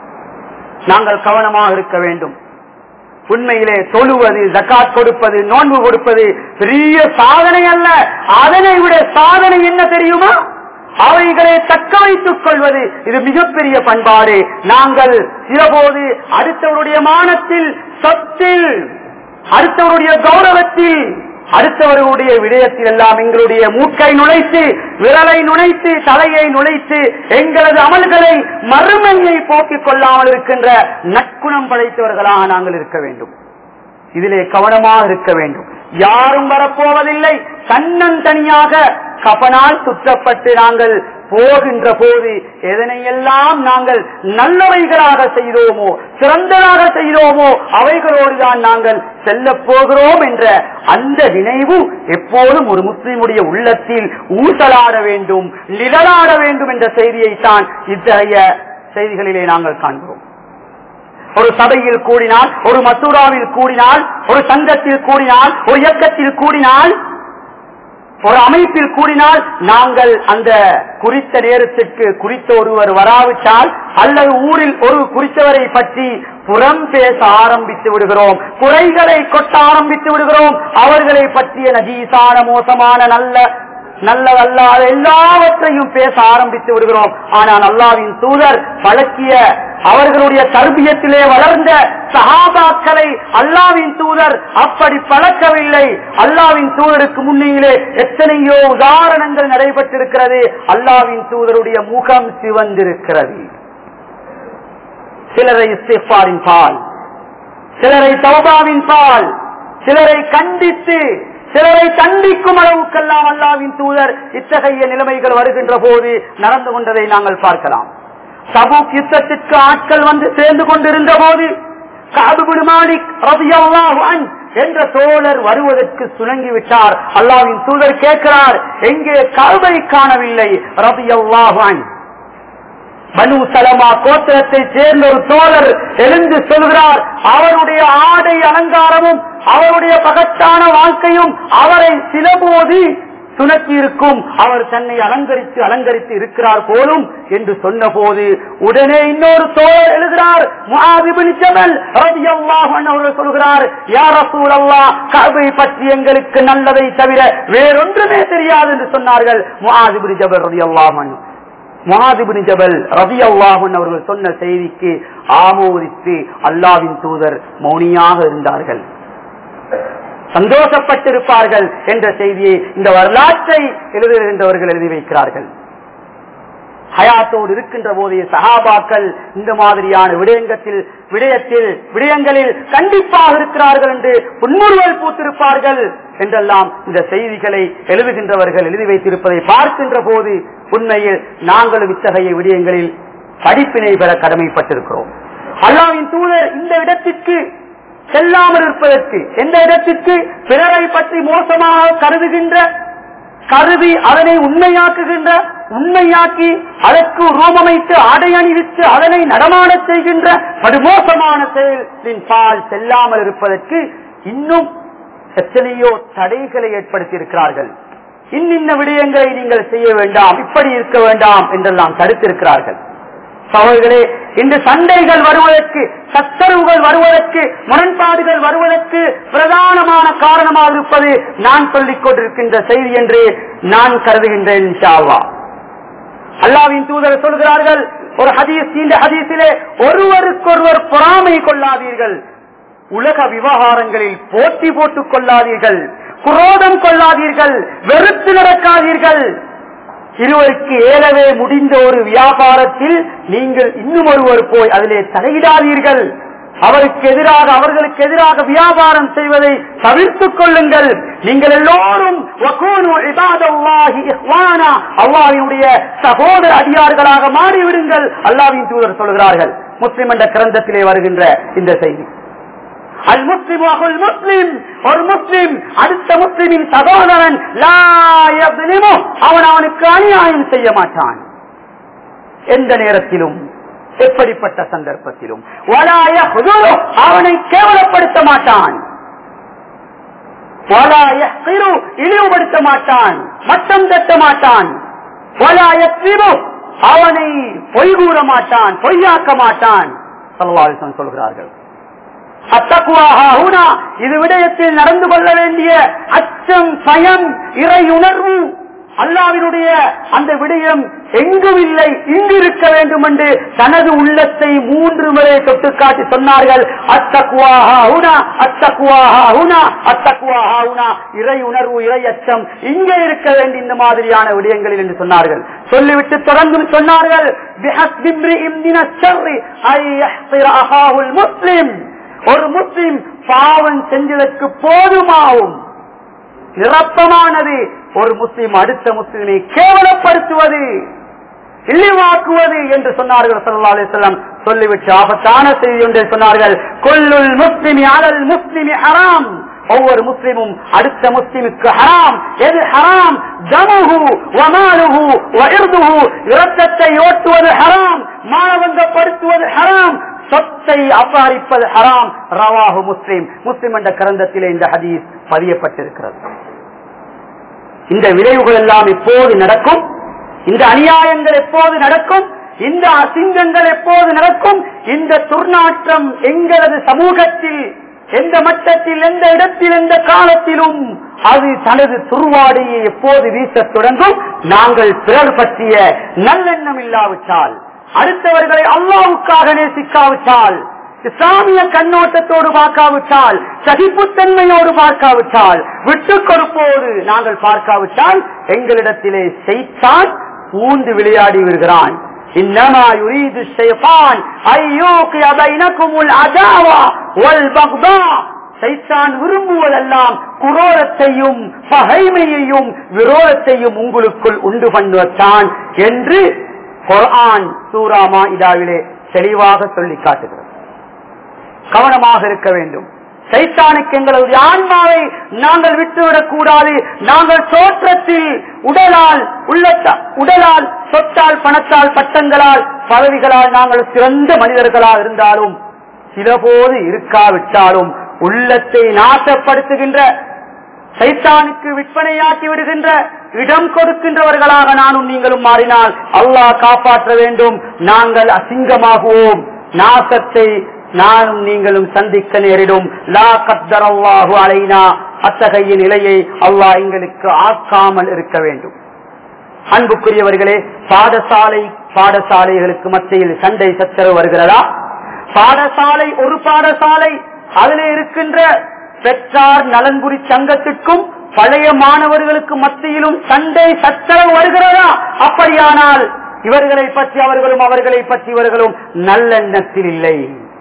நாங்கள் கவனமாக இருக்க வேண்டும் உண்மையிலே தொழுவது ஜக்காத் கொடுப்பது நோன்பு கொடுப்பது பெரிய சாதனை அல்ல அதனை விட சாதனை என்ன தெரியுமா அவைகளை தக்க வைத்துக் கொள்வது இது மிகப்பெரிய பண்பாடு நாங்கள் சிலபோது அடுத்தவருடைய மானத்தில் சொத்தில் அடுத்தவருடைய கௌரவத்தில் அடுத்தவர்களுடைய விடயத்தில் எல்லாம் எங்களுடைய மூக்கை நுழைத்து விரலை நுழைத்து தலையை நுழைத்து எங்களது அமல்களை மறுமையை போக்கிக் கொள்ளாமல் இருக்கின்ற நற்குணம் படைத்தவர்களாக நாங்கள் இருக்க வேண்டும் இதிலே கவனமாக இருக்க வேண்டும் யாரும் வரப்போவதில்லை தன்னன் தனியாக கபனால் சுற்றப்பட்டு நாங்கள் போகின்ற போது எதனையெல்லாம் நாங்கள் நல்லவைகளாக செய்தோமோ சிறந்ததாக செய்தோமோ அவைகளோடு தான் நாங்கள் செல்ல போகிறோம் என்ற அந்த நினைவு எப்போதும் ஒரு முஸ்லிமுடைய உள்ளத்தில் ஊசலாட வேண்டும் நிழலாட வேண்டும் என்ற செய்தியைத்தான் இத்தகைய செய்திகளிலே நாங்கள் காண்கிறோம் ஒரு சபையில் கூடினால் ஒரு மசூராவில் கூடினால் ஒரு சங்கத்தில் கூடினால் ஒரு இயக்கத்தில் கூடினால் ஒரு அமைப்பில் கூடினால் நாங்கள் அந்த குறித்த நேரத்திற்கு குறித்த ஒருவர் வராவிட்டால் அல்லது ஊரில் ஒரு குறித்தவரை பற்றி புறம் பேச ஆரம்பித்து விடுகிறோம் குறைகளை கொட்ட ஆரம்பித்து விடுகிறோம் அவர்களை பற்றிய நஜீசான மோசமான நல்ல நல்லதல்லாத எல்லாவற்றையும் பேச ஆரம்பித்து விடுகிறோம் ஆனால் அல்லாவின் தூதர் பழக்கிய அவர்களுடைய தர்பியத்திலே வளர்ந்த சகாபாக்களை அல்லாவின் தூதர் அப்படி பழக்கவில்லை அல்லாவின் தூதருக்கு முன்னிலே எத்தனையோ உதாரணங்கள் நடைபெற்றிருக்கிறது அல்லாவின் தூதருடைய முகம் சிவந்திருக்கிறது சிலரை இஸ்திஃபாரின் பால் சிலரை தௌபாவின் பால் சிலரை கண்டித்து சிலரை தண்டிக்கும் அளவுக்கெல்லாம் அல்லாவின் தூதர் இத்தகைய நிலைமைகள் வருகின்ற போது நடந்து கொண்டதை நாங்கள் பார்க்கலாம் தபூக் யுத்தத்திற்கு ஆட்கள் வந்து சேர்ந்து கொண்டிருந்த போது காபுபின் மாலிக் ரலியல்லாஹு அன்ஹு என்ற தோழர் வருவதற்கு சுணங்கி விட்டார் அல்லாவின் தூதர் கேட்கிறார் எங்கே கல்வை காணவில்லை ரலியல்லாஹு அன்ஹு பனு சலமா கோத்திரத்தை சேர்ந்த ஒரு தோழர் எழுந்து சொல்கிறார் அவருடைய ஆடை அலங்காரமும் அவருடைய பகட்டான வாழ்க்கையும் அவரை சிலபோது சுணக்கி இருக்கும் அவர் தன்னை அலங்கரித்து அலங்கரித்து இருக்கிறார் போலும் என்று சொன்ன போது உடனே இன்னொரு தோழர் எழுதுகிறார் முஆதிபின் ஜபல் ரலியல்லாஹு அன்ஹு அவர்கள் சொல்கிறார் யா ரசூலல்லாஹ் கஅபை பற்றி எங்களுக்கு நல்லதை தவிர வேறொன்றுமே தெரியாது என்று சொன்னார்கள் முஆதிபின் ஜபல் ரலியல்லாஹு அன்ஹு முஹாதிபின் ஜபல் ரவி அல்லாஹன் அவர்கள் சொன்ன செய்திக்கு ஆமோதித்து அல்லாவின் தூதர் மௌனியாக இருந்தார்கள் சந்தோஷப்பட்டிருப்பார்கள் என்ற செய்தியை இந்த வரலாற்றை எழுதுகின்றவர்கள் எழுதி வைக்கிறார்கள் ஹயாத்தோடு இருக்கின்ற போதே சஹாபாக்கள் இந்த மாதிரியான விடயங்கத்தில் விடயத்தில் விடயங்களில் கண்டிப்பாக இருக்கிறார்கள் என்று புன்முறுவல் பூத்திருப்பார்கள் என்றெல்லாம் இந்த செய்திகளை எழுதுகின்றவர்கள் எழுதி வைத்திருப்பதை பார்க்கின்ற போது உண்மையில் நாங்களும் இத்தகைய விடயங்களில் படிப்பினை பெற கடமைப்பட்டிருக்கிறோம் அல்லாவின் தூதர் இந்த இடத்திற்கு செல்லாமல் இருப்பதற்கு எந்த இடத்திற்கு பிறரை பற்றி மோசமாக கருதுகின்ற கருதி அதனை உண்மையாக்குகின்ற உண்மையாக்கி அதற்கு ரூபமைத்து ஆடை அணிவித்து அதனை நடமாடச் செய்கின்ற படுமோசமான செயலின் பால் செல்லாமல் இருப்பதற்கு இன்னும் எத்தனையோ தடைகளை ஏற்படுத்தி இருக்கிறார்கள் இன்னின்ன விடயங்களை நீங்கள் செய்ய வேண்டாம் இப்படி இருக்க வேண்டாம் என்றெல்லாம் தடுத்திருக்கிறார்கள் சகோதரர்களே இன்று சண்டைகள் வருவதற்கு சச்சரவுகள் வருவதற்கு முரண்பாடுகள் வருவதற்கு பிரதானமான காரணமாக இருப்பது நான் சொல்லிக் கொண்டிருக்கின்ற செய்தி என்று நான் கருதுகின்றேன் இன்ஷா அல்லாஹ். அல்லாவின் தூதர் சொல்கிறார்கள் ஒரு ஹதீஸ் இந்த ஹதீஸிலே ஒருவருக்கொருவர் பொறாமை கொள்ளாதீர்கள் உலக விவகாரங்களில் போட்டி போட்டுக் கொள்ளாதீர்கள் குரோதம் கொள்ளாதீர்கள் வெறுத்து நடக்காதீர்கள் இருவருக்கு ஏலவே முடிந்த ஒரு வியாபாரத்தில் நீங்கள் இன்னும் ஒருவர் போய் அதிலே தலையிடாதீர்கள் அவருக்கு எதிராக அவர்களுக்கு எதிராக வியாபாரம் செய்வதை தவிர்த்துக் கொள்ளுங்கள் நீங்கள் எல்லோரும் வகூனு இபாதல்லாஹி இஹ்வானா. அல்லாஹ்வினுடைய சகோதர அடியார்களாக மாறிவிடுங்கள் அல்லாஹ்வின் தூதர் சொல்கிறார்கள் முஸ்லிம் என்ற கிரந்தத்திலே வருகின்ற இந்த செய்தி அல் முஸ்லிம் அகுல் முஸ்லிம் ஒரு முஸ்லிம் அடுத்த முஸ்லிமின் சகோதரன் லா யஸ்லிமு. அவன் அவனுக்கு அநியாயம் செய்ய மாட்டான் எந்த நேரத்திலும் எப்படிப்பட்ட சந்தர்ப்பத்திலும் வலா யஹ்துரு. அவனை கேவலப்படுத்த மாட்டான் வலா யஹ்கிரு. இழிவுபடுத்த மாட்டான் மட்டம் தட்ட மாட்டான் வலா யக்திபு. அவனை பொய் கூற மாட்டான் பொய்யாக்க மாட்டான் ஸல்லல்லாஹு அலைஹி வஸல்லம் சொல்கிறார்கள் அத்தக்குவாஹா ஹுனா. இது விடயத்தில் நடந்து கொள்ள வேண்டிய அச்சம் பயம் இறை உணர்வு அல்லாவினுடைய அந்த விடயம் எங்கும் இல்லை இங்கு இருக்க வேண்டும் என்று தனது உள்ளத்தை மூன்று முறை தொட்டு காட்டி சொன்னார்கள் அத்தக்குவாஹா ஹுனா அத்தக்குவாஹா ஹுனா அத்தக்குவாஹா ஹுனா இறை உணர்வு இறை அச்சம் இங்கே இருக்க வேண்டிய இந்த மாதிரியான விடயங்களில் என்று சொன்னார்கள் சொல்லிவிட்டு தொடர்ந்து சொன்னார்கள் "பிஹஸ்பி இம்ரிஇம் மின ஷர்ரி ஐ யஹ்திர அஹாஹுல் முஸ்லிம் ஒரு முஸ்லிம் பாவம் செஞ்சதற்கு போதுமாகும் நிரப்பமானது ஒரு முஸ்லிம் அடுத்த முஸ்லிமை கேவலப்படுத்துவது இழிவாக்குவது என்று சொன்னார்கள் ஸல்லல்லாஹு அலைஹி வஸல்லம் சொல்லிவிட்டு ஆபத்தான செய்தி ஒன்றை சொன்னார்கள் கொல்லுல் முஸ்லிமி அலல் முஸ்லிமி ஹராம் ஒவ்வொரு முஸ்லிமும் அடுத்த முஸ்லிமுக்கு ஹராம் எது ஹராம் தமுஹு வமாலுஹு வஇர்துஹு இரத்தத்தை ஓட்டுவது ஹராம் மானவங்கப்படுத்துவது ஹராம் சொத்தை அபகரிப்பது ஹராம் ரவாஹு முஸ்லிம் முஸ்லிம் என்ற கிரந்தத்திலே இந்த ஹதீஸ் பதியப்பட்டிருக்கிறது இந்த விளைவுகள் எல்லாம் எப்போது நடக்கும் இந்த அநியாயங்கள் எப்போது நடக்கும் இந்த அசிங்கங்கள் எப்போது நடக்கும் இந்த துர்நாற்றம் எங்களது சமூகத்தில் எந்த மட்டத்தில் எந்த இடத்தில் எந்த காலத்திலும் அது தனது துருவாடையை எப்போது வீசத் தொடங்கும் நாங்கள் பிறர் பற்றிய நல்லெண்ணம் இல்லாவிட்டால் அடுத்தவர்களை அல்லாவுக்காக நேசிக்காவிட்டால் இஸ்லாமிய கண்ணோட்டத்தோடு பார்க்காவிட்டால் சகிப்புத்தன்மையோடு பார்க்காவிட்டால் விட்டுக் கொடுப்போடு நாங்கள் பார்க்காவிட்டால் எங்களிடத்திலே செய்தான் பூந்து விளையாடி வருகிறான் إنما يريد الشيطان أن يوقع بينكم العداوة والبغضاء சைத்தான் விரும்புவதெல்லாம் குரோரத்தையும் பகைமையையும் விரோதத்தையும் உங்களுக்குள் உண்டு பண்ணுவத்தான் என்று குர்ஆன் சூராமா இதாவிலே தெளிவாக சொல்லி காட்டுகிறது கவனமாக இருக்க வேண்டும் சைத்தானுக்கு எங்களுடைய ஆன்மாவை நாங்கள் விட்டுவிடக் கூடாது நாங்கள் தோற்றத்தில் உடலால் உள்ள உடலால் சொத்தால் பணத்தால் பட்டங்களால் பதவிகளால் நாங்கள் சிறந்த மனிதர்களாக இருந்தாலும் சிலபோது இருக்காவிட்டாலும் உள்ளத்தை நாசப்படுத்துகின்ற சைத்தானுக்கு விற்பனையாக்கி விடுகின்ற இடம் கொடுக்கின்றவர்களாக நானும் நீங்களும் மாறினால் அல்லாஹ் காப்பாற்ற வேண்டும் நாங்கள் அசிங்கமாகுவோம் நாசத்தை நானும் நீங்களும் சந்திக்க நேரிடும் லா கத்தரல்லாஹு அலைனா அத்தகைய நிலையை அல்லாஹ் எங்களுக்கு ஆக்காமல் இருக்க வேண்டும் அன்புக்குரியவர்களே பாடசாலை பாடசாலைகளுக்கு மத்தியில் சண்டை சச்சரவு வருகிறதா பாடசாலை ஒரு பாடசாலை அதில் இருக்கின்ற பெற்றார் நலன்புரி சங்கத்திற்கும் பழைய மாணவர்களுக்கு மத்தியிலும் சண்டை சச்சரவு வருகிறதா அப்படியானால் இவர்களை பற்றி அவர்களும் அவர்களை பற்றி இவர்களும் நல்லெண்ணத்தில் இல்லை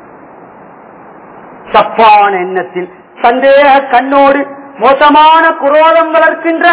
தப்பான எண்ணத்தில் சந்தேக கண்ணோடு மோசமான குரோதம் வளர்க்கின்ற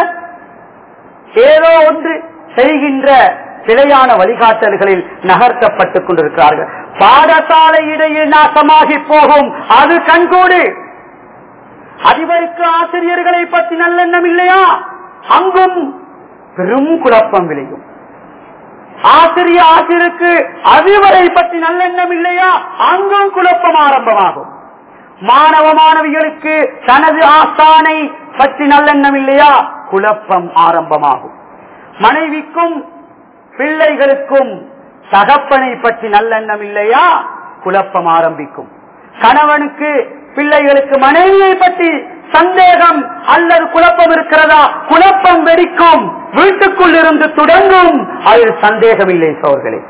ஏதோ ஒன்று செய்கின்ற சிலையான வழிகாட்டல்களில் நகர்த்தப்பட்டுக் கொண்டிருக்கிறார்கள் பாடசாலை இடையில் நாசமாகி போகும் அது கண்கூடு அதிபருக்கு ஆசிரியர்களை பற்றி நல்லெண்ணம் இல்லையா அங்கும் பெரும் குழப்பம் விளையும் ஆசிரிய ஆசிரியருக்கு அதிபரை பற்றி நல்லெண்ணம் இல்லையா அங்கும் குழப்பம் ஆரம்பமாகும் மாணவ மாணவிகளுக்கு தனது ஆசானை பற்றி நல்லெண்ணம் இல்லையா குழப்பம் ஆரம்பமாகும் மனைவிக்கும் பிள்ளைகளுக்கும் தகப்பனை பற்றி நல்லெண்ணம் இல்லையா குழப்பம் ஆரம்பிக்கும் கணவனுக்கு பிள்ளைகளுக்கு மனைவியை பற்றி சந்தேகம் அல்லது குழப்பம் இருக்கிறதா குழப்பம் வெடிக்கும் வீட்டுக்குள் இருந்து தொடங்கும் அதில் சந்தேகம் இல்லை சோர்களே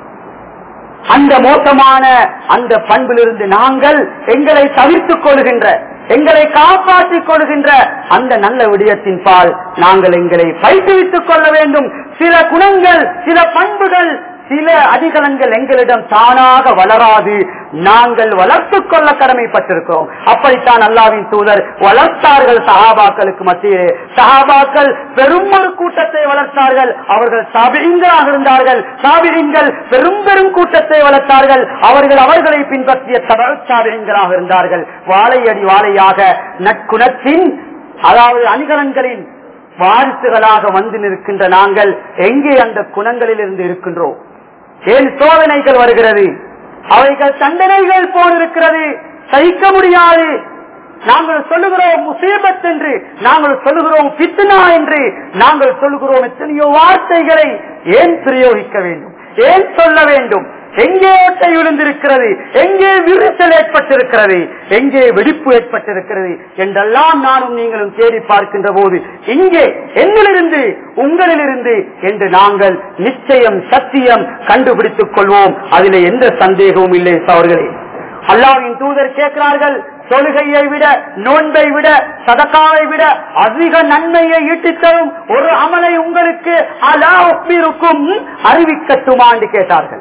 அந்த மோசமான அந்த பண்பிலிருந்து நாங்கள் எங்களை தவிர்த்துக் கொள்கின்ற எங்களை காப்பாற்றிக் கொள்கின்ற அந்த நல்ல விடயத்தின் பால் நாங்கள் எங்களை பயிற்றுவித்துக் கொள்ள வேண்டும் சில குணங்கள் சில பண்புகள் சில அதிகலங்கள் எங்களிடம் தானாக வளராது நாங்கள் வளர்த்துக் கொள்ள கடமைப்பட்டிருக்கிறோம் அப்படித்தான் அல்லாவின் தூதர் வளர்த்தார்கள் சஹாபாக்களுக்கு மத்தியிலே சஹாபாக்கள் பெரும் ஒரு கூட்டத்தை வளர்த்தார்கள் அவர்கள் சாபிரிங்களாக இருந்தார்கள் சாபிரிங்கள் பெரும் பெரும் கூட்டத்தை வளர்த்தார்கள் அவர்கள் அவர்களை பின்பற்றிய சாபிரிங்களாக இருந்தார்கள் வாழையடி வாழையாக நற்குணத்தின் அதாவது அணிகலன்களின் வாரிசுகளாக வந்து நிற்கின்ற நாங்கள் எங்கே அந்த குணங்களில் இருந்து இருக்கின்றோம் ஏன் சோதனைகள் வருகிறது அவைகள் தண்டனைகள் போலிருக்கிறது சகிக்க முடியாது நாங்கள் சொல்லுகிறோம் முசீபத் என்று நாங்கள் சொல்லுகிறோம் பித்னா என்று நாங்கள் சொல்லுகிறோம் எத்தனையோ வார்த்தைகளை ஏன் பிரயோகிக்க வேண்டும் ஏன் சொல்ல வேண்டும் எங்கே ஓட்டை விழுந்திருக்கிறது எங்கே விரிசல் ஏற்பட்டிருக்கிறது எங்கே வெடிப்பு ஏற்பட்டிருக்கிறது என்றெல்லாம் நானும் நீங்களும் தேடி பார்க்கின்ற போது இங்கே என்னிலிருந்து உங்களிலிருந்து என்று நாங்கள் நிச்சயம் சத்தியம் கண்டுபிடித்துக் கொள்வோம் அதிலே எந்த சந்தேகமும் இல்லை அவர்களே அல்லாவின் தூதர் கேட்கிறார்கள் தொழுகையை விட நோன்பை விட சதக்காவை விட அதிக நன்மையை ஈட்டித் தரும் ஒரு அமலை உங்களுக்கு அலா ஒப்பிருக்கும் அறிவிக்கட்டுமா என்று கேட்டார்கள்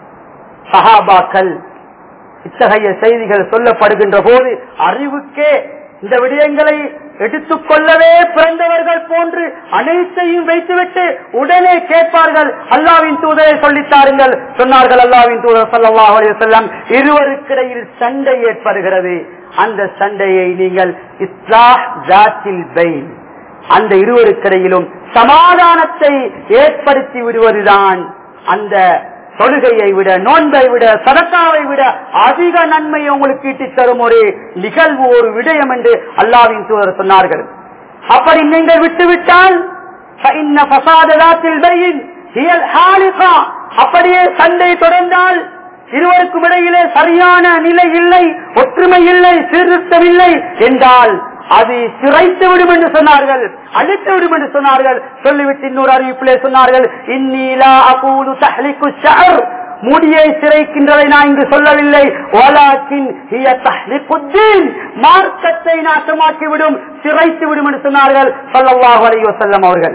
சஹாபாக்கள் இத்தகைய செய்திகள் சொல்லப்படுகின்ற போது அறிவுக்கே இந்த விடயங்களை எடுத்துக் கொள்ளவே பிறந்தவர்கள் போன்று அனைத்தையும் வைத்துவிட்டு உடனே கேட்பார்கள் அல்லாவின் தூதரை சொல்லித்தாருங்கள் சொன்னார்கள் அல்லாவின் தூதர் சல்லாஹ் செல்லம் இருவருக்கிடையில் சண்டை ஏற்படுகிறது அந்த சண்டையை நீங்கள் இஸ்லாஹ் ஜாத்தில் பைன் அந்த இருவருக்கிடையிலும் சமாதானத்தை ஏற்படுத்தி விடுவதுதான் அந்த தொழுகையை விட நோன்பை விட சதக்காவை விட அதிக நன்மையை உங்களுக்கு ஈட்டித் தரும் ஒரு நிகழ்வு ஒரு விடயம் என்று அல்லாவின் தூதர் சொன்னார்கள் அப்படி நீங்கள் விட்டுவிட்டால் அப்படியே சண்டை தொடர்ந்தால் இருவருக்கும் இடையிலே சரியான நிலை இல்லை ஒற்றுமை இல்லை சீர்திருத்தம் இல்லை என்றால் அது சிறைத்து விடும் என்று சொன்னார்கள் அழித்து விடும் என்று சொன்னார்கள் சொல்லிவிட்டு இன்னொரு அறிவிப்பிலே சொன்னார்கள் இன்னீலா அகூலு தஹ்லிக்கு ஷஹர் முடியை சிறைக்கின்றதை நான் இங்கு சொல்லவில்லை மார்க்கத்தை நாசமாக்கிவிடும் சிறைத்து விடும் என்று சொன்னார்கள் சொல்லல்லாஹு அலைஹி வஸல்லம் அவர்கள்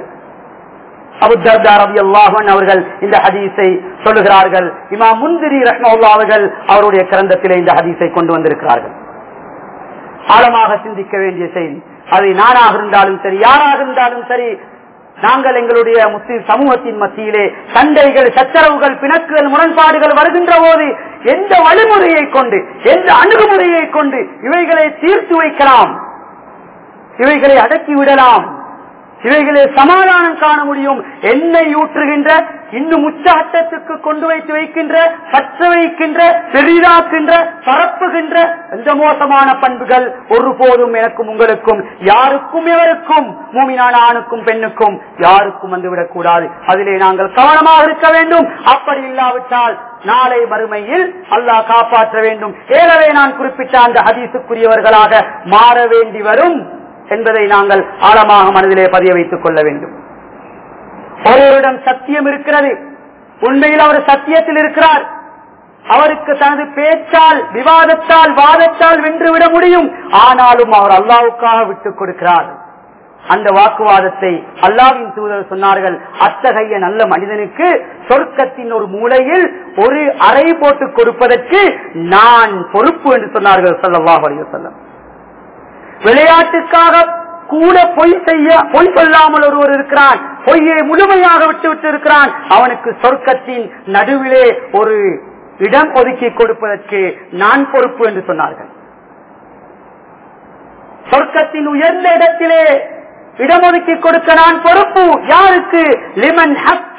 அவர்கள் இந்த ஹதீஸை சொல்லுகிறார்கள் இமா முந்திரி ரஹ்மல்லா அவர்கள் அவருடைய கிரந்தத்திலே இந்த ஹதீஸை கொண்டு வந்திருக்கிறார்கள் ஆழமாக சிந்திக்க வேண்டிய செய்தி அது நானாக இருந்தாலும் சரி யாராக இருந்தாலும் சரி நாங்கள் எங்களுடைய முஸ்லிம் சமூகத்தின் மத்தியிலே சண்டைகள் சச்சரவுகள் பிணக்குகள் முரண்பாடுகள் வருகின்ற போது எந்த வழிமுறையை கொண்டு எந்த அணுகுமுறையை கொண்டு இவைகளை தீர்த்து வைக்கலாம் இவைகளை அடக்கி விடலாம் இவைகளை சமாதானம் காண முடியும் எண்ணெய் ஊற்றுகின்ற இன்னும் உச்சாட்டத்துக்கு கொண்டு வைத்து வைக்கின்ற பற்ற வைக்கின்ற பெரிதாக்கின்ற பரப்புகின்ற எந்த மோசமான பண்புகள் ஒருபோதும் எனக்கும் உங்களுக்கும் யாருக்கும் எவருக்கும் மூமினான ஆணுக்கும் பெண்ணுக்கும் யாருக்கும் வந்துவிடக் கூடாது அதிலே நாங்கள் கவனமாக இருக்க வேண்டும் அப்படி இல்லாவிட்டால் நாளை மறுமையில் அல்லாஹ் காப்பாற்ற வேண்டும் ஏறவே நான் குறிப்பிட்ட அந்த ஹதீசுக்குரியவர்களாக மாற வேண்டி வரும் என்பதை நாங்கள் ஆழமாக மனதிலே பதிய வைத்துக் கொள்ள வேண்டும் ஒருவரிடம் சத்தியம் இருக்கிறது உண்மையில் அவர் சத்தியத்தில் இருக்கிறார் அவருக்கு தனது பேச்சால் விவாதத்தால் வாதத்தால் வென்றுவிட முடியும் ஆனாலும் அவர் அல்லாவுக்காக விட்டுக் கொடுக்கிறார் அந்த வாக்குவாதத்தை அல்லாவின் தூதர் சொன்னார்கள் அத்தகைய நல்ல மனிதனுக்கு சொர்க்கத்தின் ஒரு மூலையில் ஒரு அறை போட்டு கொடுப்பதற்கு நான் பொறுப்பு என்று சொன்னார்கள் சொல்லவாஹ் சொல்லம் விளையாட்டுக்காக கூட பொய் செய்ய பொய் சொல்லாமல் ஒருவர் இருக்கிறான் பொய்யை முழுமையாக விட்டு விட்டு இருக்கிறான் அவனுக்கு சொர்க்கத்தின் நடுவிலே ஒரு இடம் ஒதுக்கி கொடுப்பதற்கு நான் பொறுப்பு என்று சொன்னார்கள் சொர்க்கத்தின் உயர்ந்த இடத்திலே இடம் ஒதுக்கி கொடுக்க நான் பொறுப்பு யாருக்கு லிமன்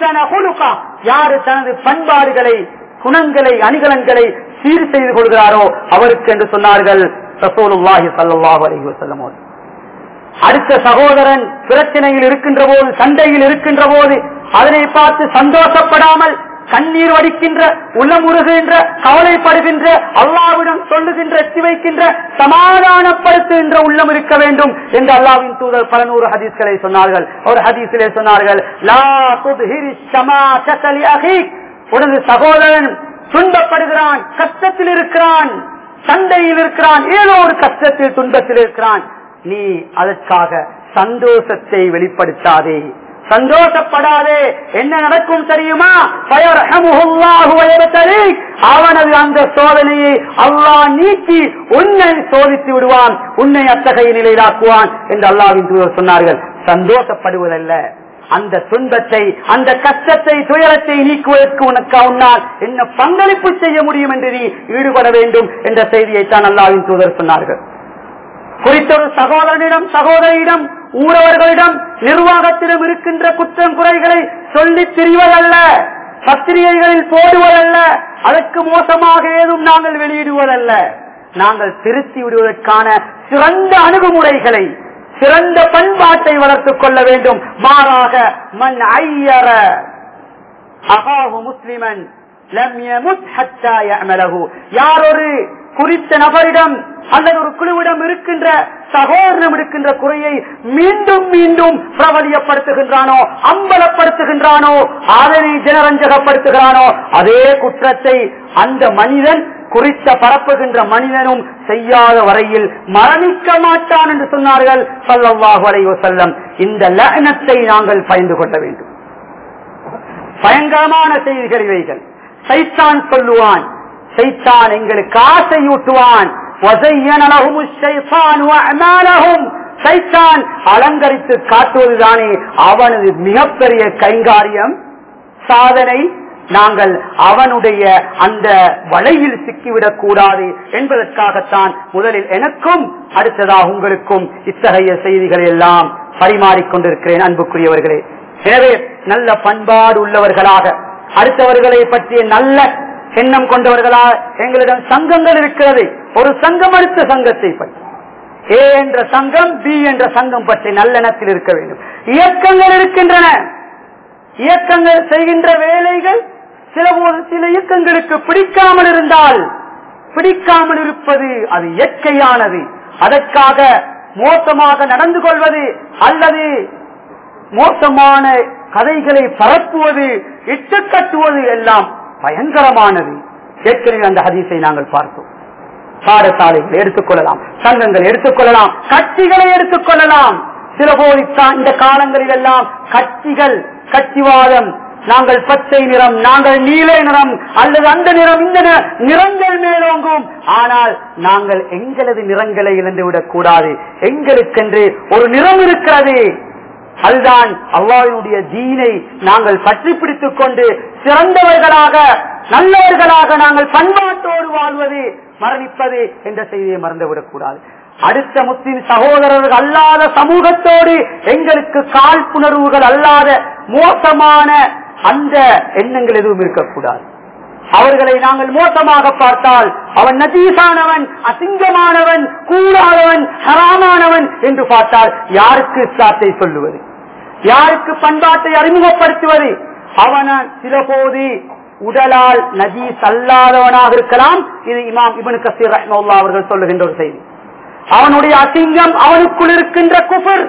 யாரு தனது பண்பாடுகளை குணங்களை அணிகலன்களை சீர் செய்து கொள்கிறாரோ அவருக்கு என்று சொன்னார்கள் ரசோலுல்லாஹி சல்லாஹு அலஹி வசல்லம் அடுத்த சகோதரன் பிரச்சனையில் இருக்கின்ற போது சண்டையில் இருக்கின்ற போது அதனை பார்த்து சந்தோஷப்படாமல் கண்ணீர் வடிக்கின்ற உள்ளமுருகின்ற கவலைப்படுகின்ற அல்லாவிடம் சொல்லுகின்ற எத்தி வைக்கின்ற சமாதானப்படுத்துகின்ற உள்ளம் இருக்க வேண்டும் என்று அல்லாவின் தூதர் பல நூறு ஹதீஸ்களை சொன்னார்கள் ஒரு ஹதீஸிலே சொன்னார்கள் லா துத்ஹிரி ஷமாதக லி அஹீக். உனது சகோதரன் துன்பப்படுகிறான் கஷ்டத்தில் இருக்கிறான் சண்டையில் இருக்கிறான் ஏதோ ஒரு கஷ்டத்தில் துன்பத்தில் இருக்கிறான் நீ அதற்காக சந்தோஷத்தை வெளிப்படுத்தாதே சந்தோஷப்படாதே என்ன நடக்கும் தெரியுமா ஃபயர்ஹமுல்லாஹு வயபதலிக். அவனது அந்த சோதனையை அல்லாஹ் நீக்கி உன்னை சோதித்து விடுவான் உன்னை அத்தகைய நிலையிலாக்குவான் என்று அல்லாவின் தூதர் சொன்னார்கள் சந்தோஷப்படுவதல்ல அந்த துன்பத்தை அந்த கஷ்டத்தை துயரத்தை நீக்குவதற்கு உனக்கு உன்னால் என்ன பங்களிப்பு செய்ய முடியும் என்று நீ ஈடுபட வேண்டும் என்ற செய்தியைத்தான் அல்லாவின் தூதர் சொன்னார்கள் குறித்த ஒரு சகோதரனிடம் சகோதரியிடம் ஊரவர்களிடம் நிர்வாகத்திடம் இருக்கின்ற குற்றம் குறைகளை சொல்லி திரிவதல்ல பத்திரிகைகளில் போடுவதல்ல அதற்கு மோசமாக ஏதும் நாங்கள் வெளியிடுவதல்ல நாங்கள் திருத்தி விடுவதற்கான சிறந்த அணுகுமுறைகளை சிறந்த பண்பாட்டை வளர்த்துக் கொள்ள வேண்டும் மாறாக மண் ஐயர அகாஹு முஸ்லிமன் லம் யமுத் ஹத்தா யஅமலஹு யார் ஒரு குறித்த நபரிடம் அல்லது ஒரு குழுவிடம் இருக்கின்ற சகோதரம் இருக்கின்ற குறையை மீண்டும் மீண்டும் பிரபலியப்படுத்துகின்றானோ அம்பலப்படுத்துகின்றானோ அதனை ஜனரஞ்சகப்படுத்துகிறானோ அதே குற்றத்தை அந்த மனிதன் குறித்த பரப்புகின்ற மனிதனும் செய்யாத வரையில் மரணிக்க மாட்டான் என்று சொன்னார்கள் சல்லல்லாஹு அலைஹி வஸல்லம் இந்த லக்னத்தை நாங்கள் பயந்து கொள்ள வேண்டும் பயங்கரமான செய்திகள் இவைகள் சைத்தான் சொல்லுவான் சைத்தான் எங்களுக்கு ஆசையூட்டுவான் وَزَيَّنَ لَهُمُ الشَّيْطَانُ أَعْمَالَهُمْ சைத்தான் அலங்கரித்து காட்டுவதுதானே அவனது மிகப்பெரிய கைங்காரியம் சாதனை நாங்கள் அவனுடைய அந்த வலையில் சிக்கிவிடக் கூடாது என்பதற்காகத்தான் முதலில் எனக்கும் அடுத்ததாக உங்களுக்கும் இத்தகைய செய்திகளை எல்லாம் பரிமாறிக்கொண்டிருக்கிறேன் அன்புக்குரியவர்களே எனவே நல்ல பண்பாடு உள்ளவர்களாக அடுத்தவர்களை பற்றிய நல்ல எண்ணம் கொண்டவர்களாக எங்களிடம் சங்கங்கள் இருக்கிறது ஒரு சங்கம் அடுத்த சங்கத்தை பற்றி ஏ என்ற சங்கம் பி என்ற சங்கம் பற்றி நல்லெண்ணத்தில் இருக்க வேண்டும் இயக்கங்கள் இருக்கின்றன இயக்கங்கள் செய்கின்ற வேலைகள் சில போது சில இயக்கங்களுக்கு பிடிக்காமல் இருந்தால் பிடிக்காமல் இருப்பது அது இயற்கையானது அதற்காக மோசமாக நடந்து கொள்வது அல்லது மோசமான கதைகளை பரப்புவது இட்டு கட்டுவது எல்லாம் பயங்கரமானது ஏற்கனவே அந்த ஹதீஸை நாங்கள் பார்த்தோம் பாடசாலைகள் எடுத்துக்கொள்ளலாம் சங்கங்கள் எடுத்துக்கொள்ளலாம் கட்சிகளை எடுத்துக்கொள்ளலாம் சில போது இந்த காலங்களில் எல்லாம் கட்சிகள் கட்சிவாதம் நாங்கள் பச்சை நிறம் நாங்கள் நீல நிறம் அல்லது அந்த நிறம் இந்த நிற- நிறங்கள் மேலோங்கும் ஆனால் நாங்கள் எங்களது நிறங்களை இழந்து விடக் கூடாது எங்களுக்கென்று ஒரு நிறம் இருக்கிறது அதுதான் அல்லாஹ்வினுடைய தீனை நாங்கள் பற்றி பிடித்துக் கொண்டு சிறந்தவர்களாக நல்லவர்களாக நாங்கள் பண்பாட்டோடு வாழ்வது மரணிப்பது என்ற செய்தியை மறந்துவிடக் கூடாது அடுத்த முஸ்லிம் சகோதரர்கள் அல்லாத சமூகத்தோடு எங்களுக்கு காழ்ப்புணர்வுகள் அல்லாத மோசமான அந்த எண்ணங்கள் எதுவும் இருக்கக்கூடாது அவர்களை நாங்கள் மோசமாக பார்த்தால் அவன் நதீசானவன் அசிங்கமானவன் கூடாதவன் ஹராமானவன் என்று பார்த்தால் யாருக்கு இஸ்லாத்தை சொல்லுவது யாருக்கு பண்பாட்டை அறிமுகப்படுத்துவது அவன சில போது உடலால் நஜீஸ் அல்லாதவனாக இருக்கலாம் இது இமாம் இபனு கசீர் ரஹ்மல்லா அவர்கள் சொல்லுகின்ற ஒரு செய்தி அவனுடைய அசிங்கம் அவனுக்குள் இருக்கின்ற குஃபர்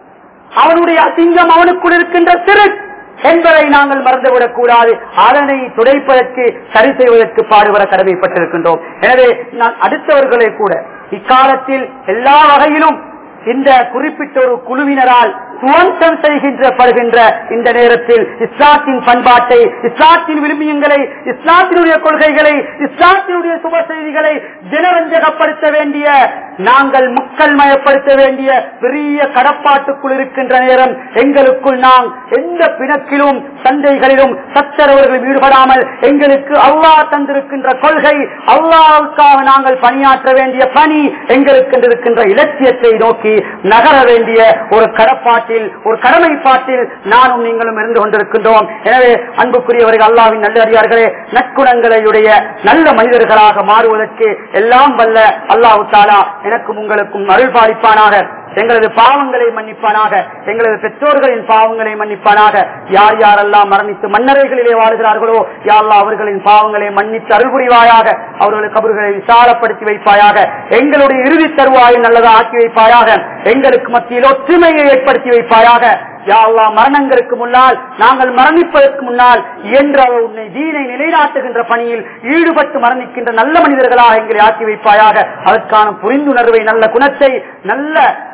அவனுடைய அசிங்கம் அவனுக்குள் இருக்கின்ற சிறு என்பதை நாங்கள் மறந்துவிடக் கூடாது அதனை துடைப்பதற்கு சரி செய்வதற்கு பாடுபட கடமைப்பட்டிருக்கின்றோம் எனவே நான் அடுத்தவர்களை கூட இக்காலத்தில் எல்லா வகையிலும் இந்த குறிப்பிட்ட ஒரு குழுவினரால் துவம்சம் செய்கின்ற படுகின்ற இந்த நேரத்தில் இஸ்லாத்தின் பண்பாட்டை இஸ்லாத்தின் விரும்பியங்களை இஸ்லாத்தினுடைய கொள்கைகளை இஸ்லாத்தினுடைய சுப செய்திகளை ஜனரஞ்சகப்படுத்த வேண்டிய நாங்கள் மக்கள் மயப்படுத்த வேண்டிய பெரிய கடப்பாட்டுக்குள் இருக்கின்ற நேரம் எங்களுக்குள் நாம் எந்த பிணக்கிலும் சண்டைகளிலும் சச்சரவர்களும் ஈடுபடாமல் எங்களுக்கு அல்லாஹ் தந்திருக்கின்ற கொள்கை அல்லாவுக்காக நாங்கள் பணியாற்ற வேண்டிய பணி எங்களுக்கு இருக்கின்ற இலட்சியத்தை நோக்கி நகர வேண்டிய ஒரு கடப்பாட்டில் ஒரு கடமைப்பாட்டில் நானும் நீங்களும் இருந்து கொண்டிருக்கின்றோம் எனவே அன்புக்குரியவர்கள் அல்லாவின் நல்லடியார்களே நற்குணங்களையுடைய நல்ல மனிதர்களாக மாறுவதற்கு எல்லாம் வல்ல அல்லாஹு தாலா எனக்கும் உங்களுக்கும் அருள் பாலிப்பானாக எங்களது பாவங்களை மன்னிப்பானாக எங்களது பெற்றோர்களின் பாவங்களை மன்னிப்பானாக யார் யாரெல்லாம் மரணித்து மன்னரைகளிலே வாழ்கிறார்களோ யாரெல்லாம் அவர்களின் பாவங்களை மன்னித்து அருள் புரிவாயாக அவர்களுக்கு அவர்களை விசாலப்படுத்தி வைப்பாயாக எங்களுடைய இறுதி தருவாயை நல்லதாக ஆக்கி வைப்பாயாக எங்களுக்கு மத்தியில் ஒற்றுமையை ஏற்படுத்தி வைப்பாயாக யாழ்லா மரணங்களுக்கு முன்னால் நாங்கள் மரணிப்பதற்கு முன்னால் இயன்ற உன்னை தீனை நிலைநாட்டுகின்ற பணியில் ஈடுபட்டு மரணிக்கின்ற நல்ல மனிதர்களாக எங்களை ஆக்கி வைப்பாயாக அதற்கான புரிந்துணர்வை நல்ல குணத்தை நல்ல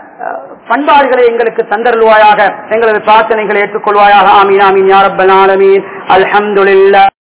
பண்பாடுகளை எங்களுக்கு தந்தருள்வாயாக எங்களது பிரார்த்தனைகளை ஏற்றுக்கொள்வாயாக ஆமீன் ஆமீன் யாரப்பல் ஆலமீன் அல்ஹம்துலில்லாஹ்